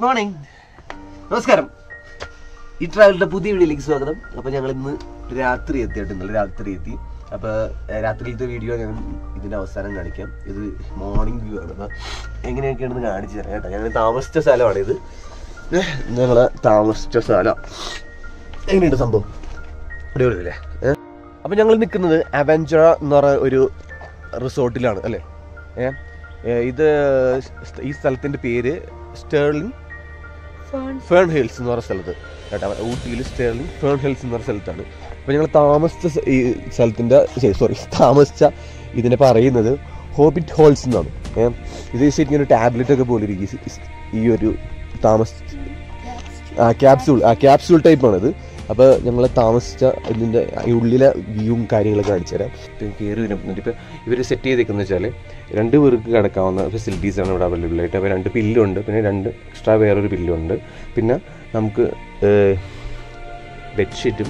Morning നമസ്കാരം ഈ ട്രാവലിന്റെ പുതിയ വീഡിയോയിലേക്ക് സ്വാഗതം അപ്പൊ ഞങ്ങൾ ഇന്ന് രാത്രി എത്തിയിട്ട് ഇന്നലെ രാത്രി എത്തി അപ്പൊ ഏഹ്, രാത്രിയിലത്തെ വീഡിയോ ഞാൻ ഇതിന്റെ അവസാനം കാണിക്കാം ഇത് മോർണിംഗ് വ്യൂ ആണ് അപ്പൊ എങ്ങനെയൊക്കെയാണെന്ന് കാണിച്ചു തരാം കേട്ടോ ഞങ്ങൾ താമസിച്ച സ്ഥലമാണ് ഇത് ഞങ്ങള് താമസിച്ച സ്ഥലം എങ്ങനെയുണ്ട് സംഭവം അടിപൊളിയല്ലേ ഏഹ് അപ്പൊ ഞങ്ങൾ നിൽക്കുന്നത് അവഞ്ചറ എന്ന് പറയുന്ന ഒരു റിസോർട്ടിലാണ് അല്ലേ ഏ ഏ, ഇത് സ്- ഈ സ്ഥലത്തിന്റെ പേര് സ്റ്റേർലിംഗ് ഫേൺ ഹിൽസ് എന്ന് പറയുന്ന സ്ഥലത്ത് കേട്ടോ ഊട്ടിയിൽ സ്റ്റേർലിംഗ് ഫേൺ ഹിൽസ് എന്ന് പറയുന്ന സ്ഥലത്താണ് അപ്പോൾ ഞങ്ങൾ താമസിച്ച സ- ഈ സ്ഥലത്തിൻ്റെ സോറി താമസിച്ച ഇതിനെ പറയുന്നത് ഹോബിറ്റ് ഹോൾസ് എന്നാണ് ഏ ഇത് ശരിക്കും ഒരു ടാബ്ലറ്റ് ഒക്കെ പോലെ ഇരിക്കും ഈ സ്- ഈ ഒരു താമസ ആ ക്യാപ്സ്യൂൾ ആ ക്യാപ്സ്യൂൾ ടൈപ്പാണ് ഇത് അപ്പോൾ ഞങ്ങൾ താമസിച്ച ഇതിൻ്റെ ഈ ഉള്ളിലെ വ്യൂവും കാര്യങ്ങളൊക്കെ കാണിച്ചു തരാം ഇപ്പം കയറി വരുമ്പോൾ ഇപ്പം ഇവർ സെറ്റ് ചെയ്തേക്കുന്നത് വെച്ചാൽ രണ്ട് പേർക്ക് കിടക്കാവുന്ന ഫെസിലിറ്റീസ് ആണ് ഇവിടെ അവൈലബിൾ ആയിട്ട് അപ്പോൾ രണ്ട് പില്ലുണ്ട് പിന്നെ രണ്ട് എക്സ്ട്രാ വേറൊരു പില്ലുണ്ട് പിന്നെ നമുക്ക് ബെഡ്ഷീറ്റും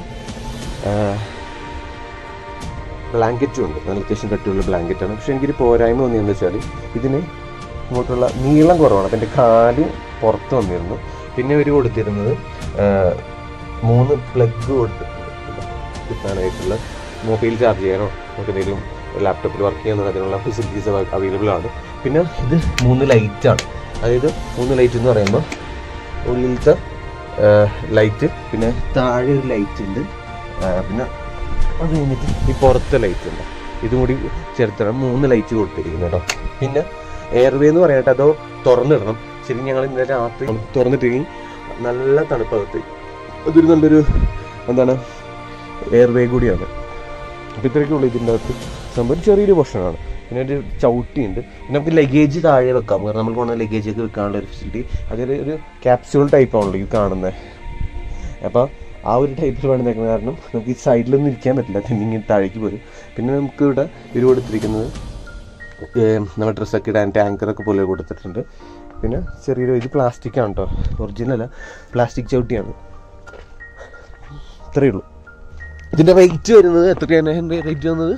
ബ്ലാങ്കറ്റും ഉണ്ട് നല്ല അത്യാവശ്യം കട്ടിയുള്ള ബ്ലാങ്കറ്റാണ് പക്ഷെ എനിക്കൊരു പോരായ്മ തോന്നിയെന്ന് വെച്ചാൽ ഇതിന് ഇങ്ങോട്ടുള്ള നീളം കുറവാണ് അപ്പം എൻ്റെ കാല് പുറത്ത് വന്നിരുന്നു പിന്നെ ഇവർ കൊടുത്തിരുന്നത് ആ, മൂന്ന് പ്ലഗ് കൊടുത്തിട്ടുണ്ട് കിട്ടാനായിട്ടുള്ള മൊബൈൽ ചാർജ് ചെയ്യാനോ നമുക്ക് എന്തെങ്കിലും ലാപ്ടോപ്പിൽ വർക്ക് ചെയ്യാനോ അതിനുള്ള ഫെസിലിറ്റീസ് അവൈലബിൾ ആണ് പിന്നെ ഇത് മൂന്ന് ലൈറ്റാണ് അതായത് മൂന്ന് ലൈറ്റ് എന്ന് പറയുമ്പോൾ ഉള്ളിലത്തെ ലൈറ്റ് പിന്നെ താഴെ ഒരു ലൈറ്റ് ഉണ്ട് ആ, പിന്നെ അത് കഴിഞ്ഞിട്ട് ഈ പുറത്തെ ലൈറ്റ് ഉണ്ട് ഇതും കൂടി ചേർത്താണ് മൂന്ന് ലൈറ്റ് കൊടുത്തിരിക്കുന്നത് കേട്ടോ പിന്നെ എയർവേ എന്ന് പറയട്ടെ അതോ തുറന്നിടണം ശരിക്കും ഞങ്ങൾ ഇന്നലെ രാത്രി തുറന്നിട്ടെങ്കിൽ നല്ല തണുപ്പകത്ത് അതൊരു നല്ലൊരു എന്താണ് എയർവേ കൂടിയാണ് അപ്പോൾ ഇത്രയൊക്കെ ഉള്ളൂ ഇതിൻ്റെ അകത്ത് സംഭവം ചെറിയൊരു ഭക്ഷണമാണ് പിന്നെ ഒരു ചവിട്ടിയുണ്ട് പിന്നെ നമുക്ക് ലഗേജ് താഴെ വെക്കാം കാരണം നമ്മൾ കൊണ്ടുവന്ന ലഗേജ് ഒക്കെ വെക്കാനുള്ള ഒരു ഫെസിലിറ്റി അതൊരു ഒരു ക്യാപ്സ്യൂൾ ടൈപ്പാണല്ലോ ഇത് കാണുന്നത് അപ്പോൾ ആ ഒരു ടൈപ്പിൽ വേണമെന്നേക്കുന്ന കാരണം നമുക്ക് ഈ സൈഡിലൊന്നും ഇരിക്കാൻ പറ്റില്ല തെന്നിങ്ങനെ താഴേക്ക് പോരും പിന്നെ നമുക്ക് ഇവിടെ ഇവർ കൊടുത്തിരിക്കുന്നത് നമ്മുടെ ഡ്രസ്സൊക്കെ ഇടാൻ ടാങ്കറൊക്കെ പോലെ കൊടുത്തിട്ടുണ്ട് പിന്നെ ചെറിയൊരു ഇത് പ്ലാസ്റ്റിക് ആണ് കേട്ടോ ഒറിജിനൽ അല്ല പ്ലാസ്റ്റിക് ചവിട്ടിയാണ് ഇത്രയേ ഉള്ളൂ ഇതിൻ്റെ റേറ്റ് വരുന്നത് എത്രയാണ് എൻ്റെ റേറ്റ് വന്നത്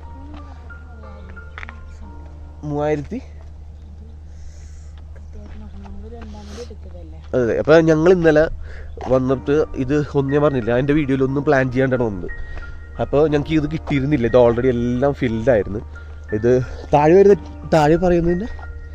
മൂവായിരത്തി അതെ അതെ അപ്പോൾ ഞങ്ങൾ ഇന്നലെ വന്നിട്ട് ഇത് ഒന്നും ഞാൻ പറഞ്ഞില്ല അതിൻ്റെ വീഡിയോയിൽ ഒന്നും പ്ലാൻ ചെയ്യാണ്ടാണ് വന്നത് അപ്പോൾ ഞങ്ങൾക്ക് ഇത് കിട്ടിയിരുന്നില്ല ഇത് ഓൾറെഡി എല്ലാം ഫിൽഡ് ആയിരുന്നു ഇത് താഴെ വരുന്ന താഴെ പറയുന്നതിൻ്റെ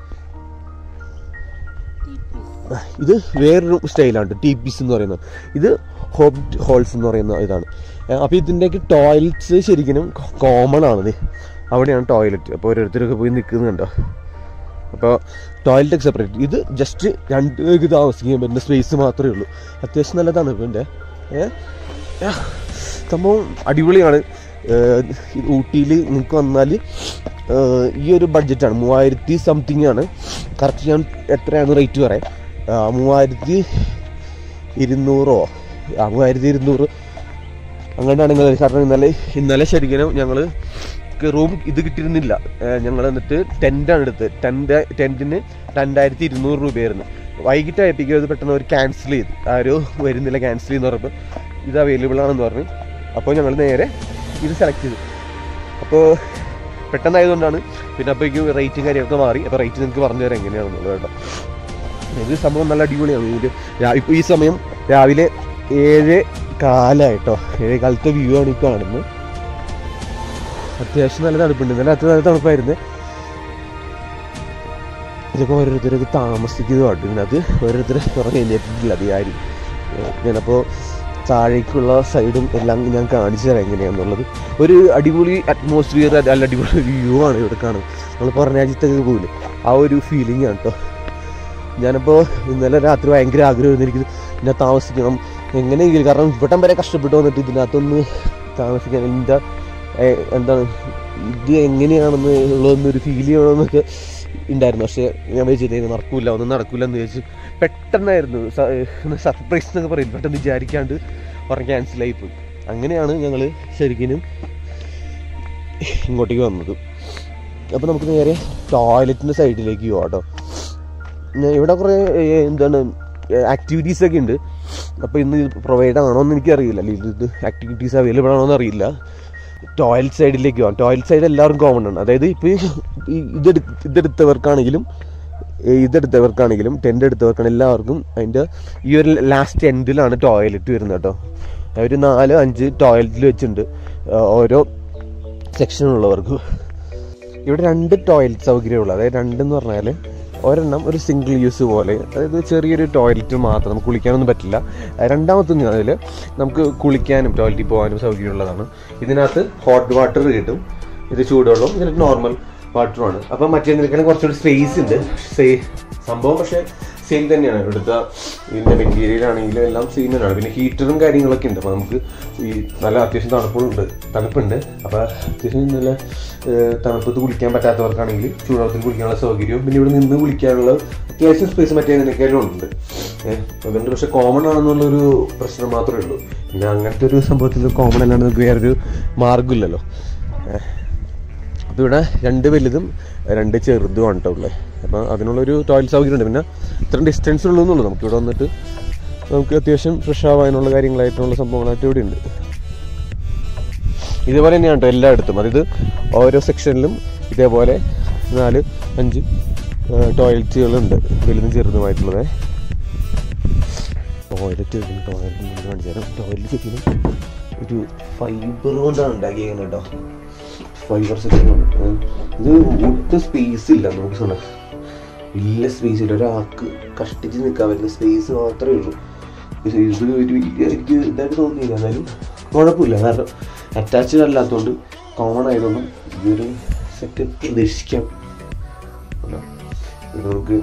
ഇത് വേറൊരു സ്റ്റൈലാണ് ടി പീസ് എന്ന് പറയുന്നത് ഇത് ഹോബ് ഹോൾസ് എന്ന് പറയുന്ന ഇതാണ് അപ്പോൾ ഇതിൻ്റെയൊക്കെ ടോയ്ലറ്റ്സ് ശരിക്കും കോമൺ ആണ് ദേ. അവിടെയാണ് ടോയ്ലറ്റ് അപ്പോൾ ഓരോരുത്തരൊക്കെ പോയി നിൽക്കുന്നുണ്ടോ അപ്പോൾ ടോയ്ലറ്റ് ഒക്കെ സെപ്പറേറ്റ് ഇത് ജസ്റ്റ് രണ്ട് പേർക്ക് താമസിക്കാൻ പറ്റുന്ന സ്പേസ് മാത്രമേ ഉള്ളൂ അത്യാവശ്യം നല്ല തണുപ്പുണ്ട് ഏ ആ, സംഭവം അടിപൊളിയാണ് ഊട്ടിയിൽ നിങ്ങൾക്ക് വന്നാൽ ഈ ഒരു ബഡ്ജറ്റാണ് മൂവായിരത്തി സംതിങ് ആണ് കറക്റ്റ് ഞാൻ എത്രയാണ് റേറ്റ് പറയാം ആ, മൂവായിരത്തി ഇരുന്നൂറോ ആ മൂവായിരത്തി ഇരുന്നൂറ് അങ്ങനെയാണ് നിങ്ങൾ കാരണം ഇന്നലെ ഇന്നലെ ശരിക്കും ഞങ്ങൾ റൂം ഇത് കിട്ടിയിരുന്നില്ല ഞങ്ങൾ എന്നിട്ട് ടെൻ്റാണ് എടുത്തത് ടെൻ്റ് ടെൻറ്റിന് രണ്ടായിരത്തി ഇരുന്നൂറ് രൂപയായിരുന്നു വൈകിട്ടായപ്പോഴേക്കും അത് പെട്ടെന്ന് അവർ ക്യാൻസൽ ചെയ്തു ആരും വരുന്നില്ല ക്യാൻസൽ ചെയ്യുന്ന പറഞ്ഞപ്പോൾ ഇത് അവൈലബിൾ ആണെന്ന് പറഞ്ഞു അപ്പോൾ ഞങ്ങൾ നേരെ ഇത് സെലക്ട് ചെയ്തു അപ്പോൾ പെട്ടെന്നായതുകൊണ്ടാണ് പിന്നെ അപ്പോഴേക്കും റേറ്റും കാര്യങ്ങളൊക്കെ മാറി അപ്പോൾ റേറ്റ് നിങ്ങൾക്ക് പറഞ്ഞു തരാം എങ്ങനെയാണെന്നുള്ളത് കേട്ടോ ഇത് സംഭവം നല്ല അടിപൊളിയാണ് ഇത് രാ- ഇപ്പോൾ ഈ സമയം രാവിലെ ഏഴ് കാലായിട്ടോ ഏഴ് കാലത്തെ വ്യൂ ആണ് ഈ കാണുന്നത് അത്യാവശ്യം നല്ല തണുപ്പുണ്ട് ഇന്നലെ അത്ര നല്ല തണുപ്പായിരുന്നു ഇതൊക്കെ ഓരോരുത്തരൊക്കെ താമസിക്കുന്നതുണ്ട് ഇതിനകത്ത് ഓരോരുത്തർ കുറേ എഴുന്നേറ്റിട്ടില്ല അത് ആരും ഞാനപ്പോൾ താഴേക്കുള്ള സൈഡും എല്ലാം ഞാൻ കാണിച്ചു തരാം എങ്ങനെയാണെന്നുള്ളത് ഒരു അടിപൊളി അറ്റ്മോസ്ഫിയർ നല്ല അടിപൊളി വ്യൂ ആണ് ഇവിടെ കാണുന്നത് നമ്മൾ പറഞ്ഞ രാജ്യത്തൊക്കെ പോകില്ല ആ ഒരു ഫീലിംഗ് ആണ് കേട്ടോ ഞാനിപ്പോൾ ഇന്നലെ രാത്രി ഭയങ്കര ആഗ്രഹമായിരുന്നു എനിക്ക് ഇതിനകത്ത് താമസിക്കണം എങ്ങനെയെങ്കിലും കാരണം ഇവിടം വരെ കഷ്ടപ്പെട്ട് വന്നിട്ട് ഇതിനകത്തൊന്ന് താമസിക്കാൻ എന്താ ഏ- എന്താണ് ഇത് എങ്ങനെയാണെന്ന് ഉള്ളതെന്നൊരു ഫീൽ ചെയ്യണമെന്നൊക്കെ ഉണ്ടായിരുന്നു പക്ഷേ ഞാൻ വിചാരിച്ചില്ല നടക്കൂല ഒന്നും നടക്കൂല എന്ന് വിചാരിച്ചു പെട്ടെന്നായിരുന്നു സർപ്രൈസ് എന്നൊക്കെ പറയും പെട്ടെന്ന് വിചാരിക്കാണ്ട് പറഞ്ഞ് ക്യാൻസലായി പോയി അങ്ങനെയാണ് ഞങ്ങൾ ശരിക്കും ഇങ്ങോട്ടേക്ക് വന്നത് അപ്പോൾ നമുക്ക് നേരെ ടോയ്ലറ്റിൻ്റെ സൈഡിലേക്ക് പോവാം കേട്ടോ പിന്നെ ഇവിടെ കുറേ ഏ, എന്താണ് ആക്ടിവിറ്റീസ് ഒക്കെ ഉണ്ട് അപ്പോൾ ഇന്ന് പ്രൊവൈഡ് ആണോ എന്ന് എനിക്കറിയില്ല അല്ലെങ്കിൽ ഇത് ആക്ടിവിറ്റീസ് അവൈലബിൾ ആണോ എന്ന് അറിയില്ല ടോയ്ലറ്റ് സൈഡിലേക്ക് പോകാം ടോയ്ലറ്റ് സൈഡ് എല്ലാവർക്കും കോമൺ ആണ് അതായത് ഇപ്പോൾ ഈ ഇതെടു ഇതെടുത്തവർക്കാണെങ്കിലും ഇതെടുത്തവർക്കാണെങ്കിലും ടെൻ്റ് എടുത്തവർക്കാണെങ്കിലും എല്ലാവർക്കും അതിൻ്റെ ഈ ഒരു ലാസ്റ്റ് എൻഡിലാണ് ടോയ്ലറ്റ് വരുന്നത് കേട്ടോ ഒരു നാല് അഞ്ച് ടോയ്ലറ്റിൽ വെച്ചിട്ടുണ്ട് ആ, ഓരോ സെക്ഷനുള്ളവർക്ക് ഇവിടെ രണ്ട് ടോയ്ലറ്റ് സൗകര്യമുള്ളൂ അതായത് രണ്ടെന്ന് പറഞ്ഞാൽ ഒരെണ്ണം ഒരു സിംഗിൾ യൂസ് പോലെ അതായത് ചെറിയൊരു ടോയ്ലറ്റ് മാത്രം നമുക്ക് കുളിക്കാനൊന്നും പറ്റില്ല രണ്ടാമത്തെ അതിൽ നമുക്ക് കുളിക്കാനും ടോയ്ലറ്റിൽ പോകാനും സൗകര്യമുള്ളതാണ് ഇതിനകത്ത് ഹോട്ട് വാട്ടർ കിട്ടും ഇത് ചൂടുവെള്ളം ഇതിന് നോർമൽ വാട്ടറുമാണ് അപ്പം മറ്റേ നിൽക്കാൻ കുറച്ചുകൂടി സ്പേസ് ഉണ്ട് സേ സംഭവം പക്ഷേ സെയിം തന്നെയാണ് ഇവിടുത്തെ ഇതിൻ്റെ മെറ്റീരിയൽ ആണെങ്കിലും എല്ലാം സെയിം തന്നെയാണ് പിന്നെ ഹീറ്ററും കാര്യങ്ങളൊക്കെ ഉണ്ട് അപ്പോൾ നമുക്ക് ഈ നല്ല അത്യാവശ്യം തണുപ്പുണ്ട് തണുപ്പുണ്ട് അപ്പോൾ അത്യാവശ്യം നല്ല ഏഹ്, തണുപ്പത്ത് കുളിക്കാൻ പറ്റാത്തവർക്കാണെങ്കിൽ ചൂടുവെള്ളത്തിൽ കുളിക്കാനുള്ള സൗകര്യവും പിന്നെ ഇവിടെ നിന്ന് കുളിക്കാനുള്ള അത്യാവശ്യം സ്പേസ് മറ്റേതിനേക്കാളും ഉണ്ട് ഏഹ്, അതുകൊണ്ട് പക്ഷെ കോമൺ ആണെന്നുള്ളൊരു പ്രശ്നം മാത്രമേ ഉള്ളൂ പിന്നെ അങ്ങനത്തെ ഒരു സംഭവത്തിൽ കോമൺ അല്ലാണ്ട് നമുക്ക് വേറൊരു മാർഗ്ഗമില്ലല്ലോ ഏഹ്, അപ്പോൾ ഇവിടെ രണ്ട് വലുതും രണ്ട് ചെറുതുമാണ് കേട്ടോ ഉള്ളത് അപ്പോൾ അതിനുള്ളൊരു ടോയ്ലറ്റ് സൗകര്യം ഉണ്ട് പിന്നെ ഇത്രയും ഡിസ്റ്റൻസ് ഉള്ളൂ എന്നുള്ളൂ നമുക്ക് ഇവിടെ വന്നിട്ട് നമുക്ക് അത്യാവശ്യം ഫ്രഷ് ആവാനുള്ള കാര്യങ്ങളായിട്ടുള്ള സംഭവങ്ങളായിട്ട് ഇവിടെ ഉണ്ട് ഇതേപോലെ തന്നെയാണ് കേട്ടോ എല്ലായിടത്തും അതായത് ഓരോ സെക്ഷനിലും ഇതേപോലെ നാല് അഞ്ച് ടോയ്ലറ്റുകളുണ്ട് വലുതും ചെറുതുമായിട്ടുള്ളത് ടോയ്ലറ്റ് ടോയ്ലറ്റ് കാണിച്ചു തരാം ടോയ്ലറ്റ് ശരിക്കും ഒരു ഫൈബർ കൊണ്ടാണ് ഉണ്ടാക്കിയത് കേട്ടോ ഫൈബർ സെക്ഷൻ ഇത് ഒട്ടും സ്പേസ് ഇല്ല നമുക്ക് സ്വന്തം വലിയ സ്പേസ് ഇല്ല ഒരാൾക്ക് കഷ്ടിച്ച് നിൽക്കാൻ പറ്റുന്ന സ്പേസ് മാത്രമേ ഉള്ളൂ ഇത് ഇത് ഒരു എനിക്ക് ഇതായിട്ട് തോന്നിയില്ല എന്നാലും കുഴപ്പമില്ല കാരണം അറ്റാച്ച്ഡ് അല്ലാത്തതുകൊണ്ട് കോമൺ ആയതുകൊണ്ടും ഇതൊരു സെറ്റ് പ്രതീക്ഷിക്കാം അല്ല, ഇത് നമുക്ക്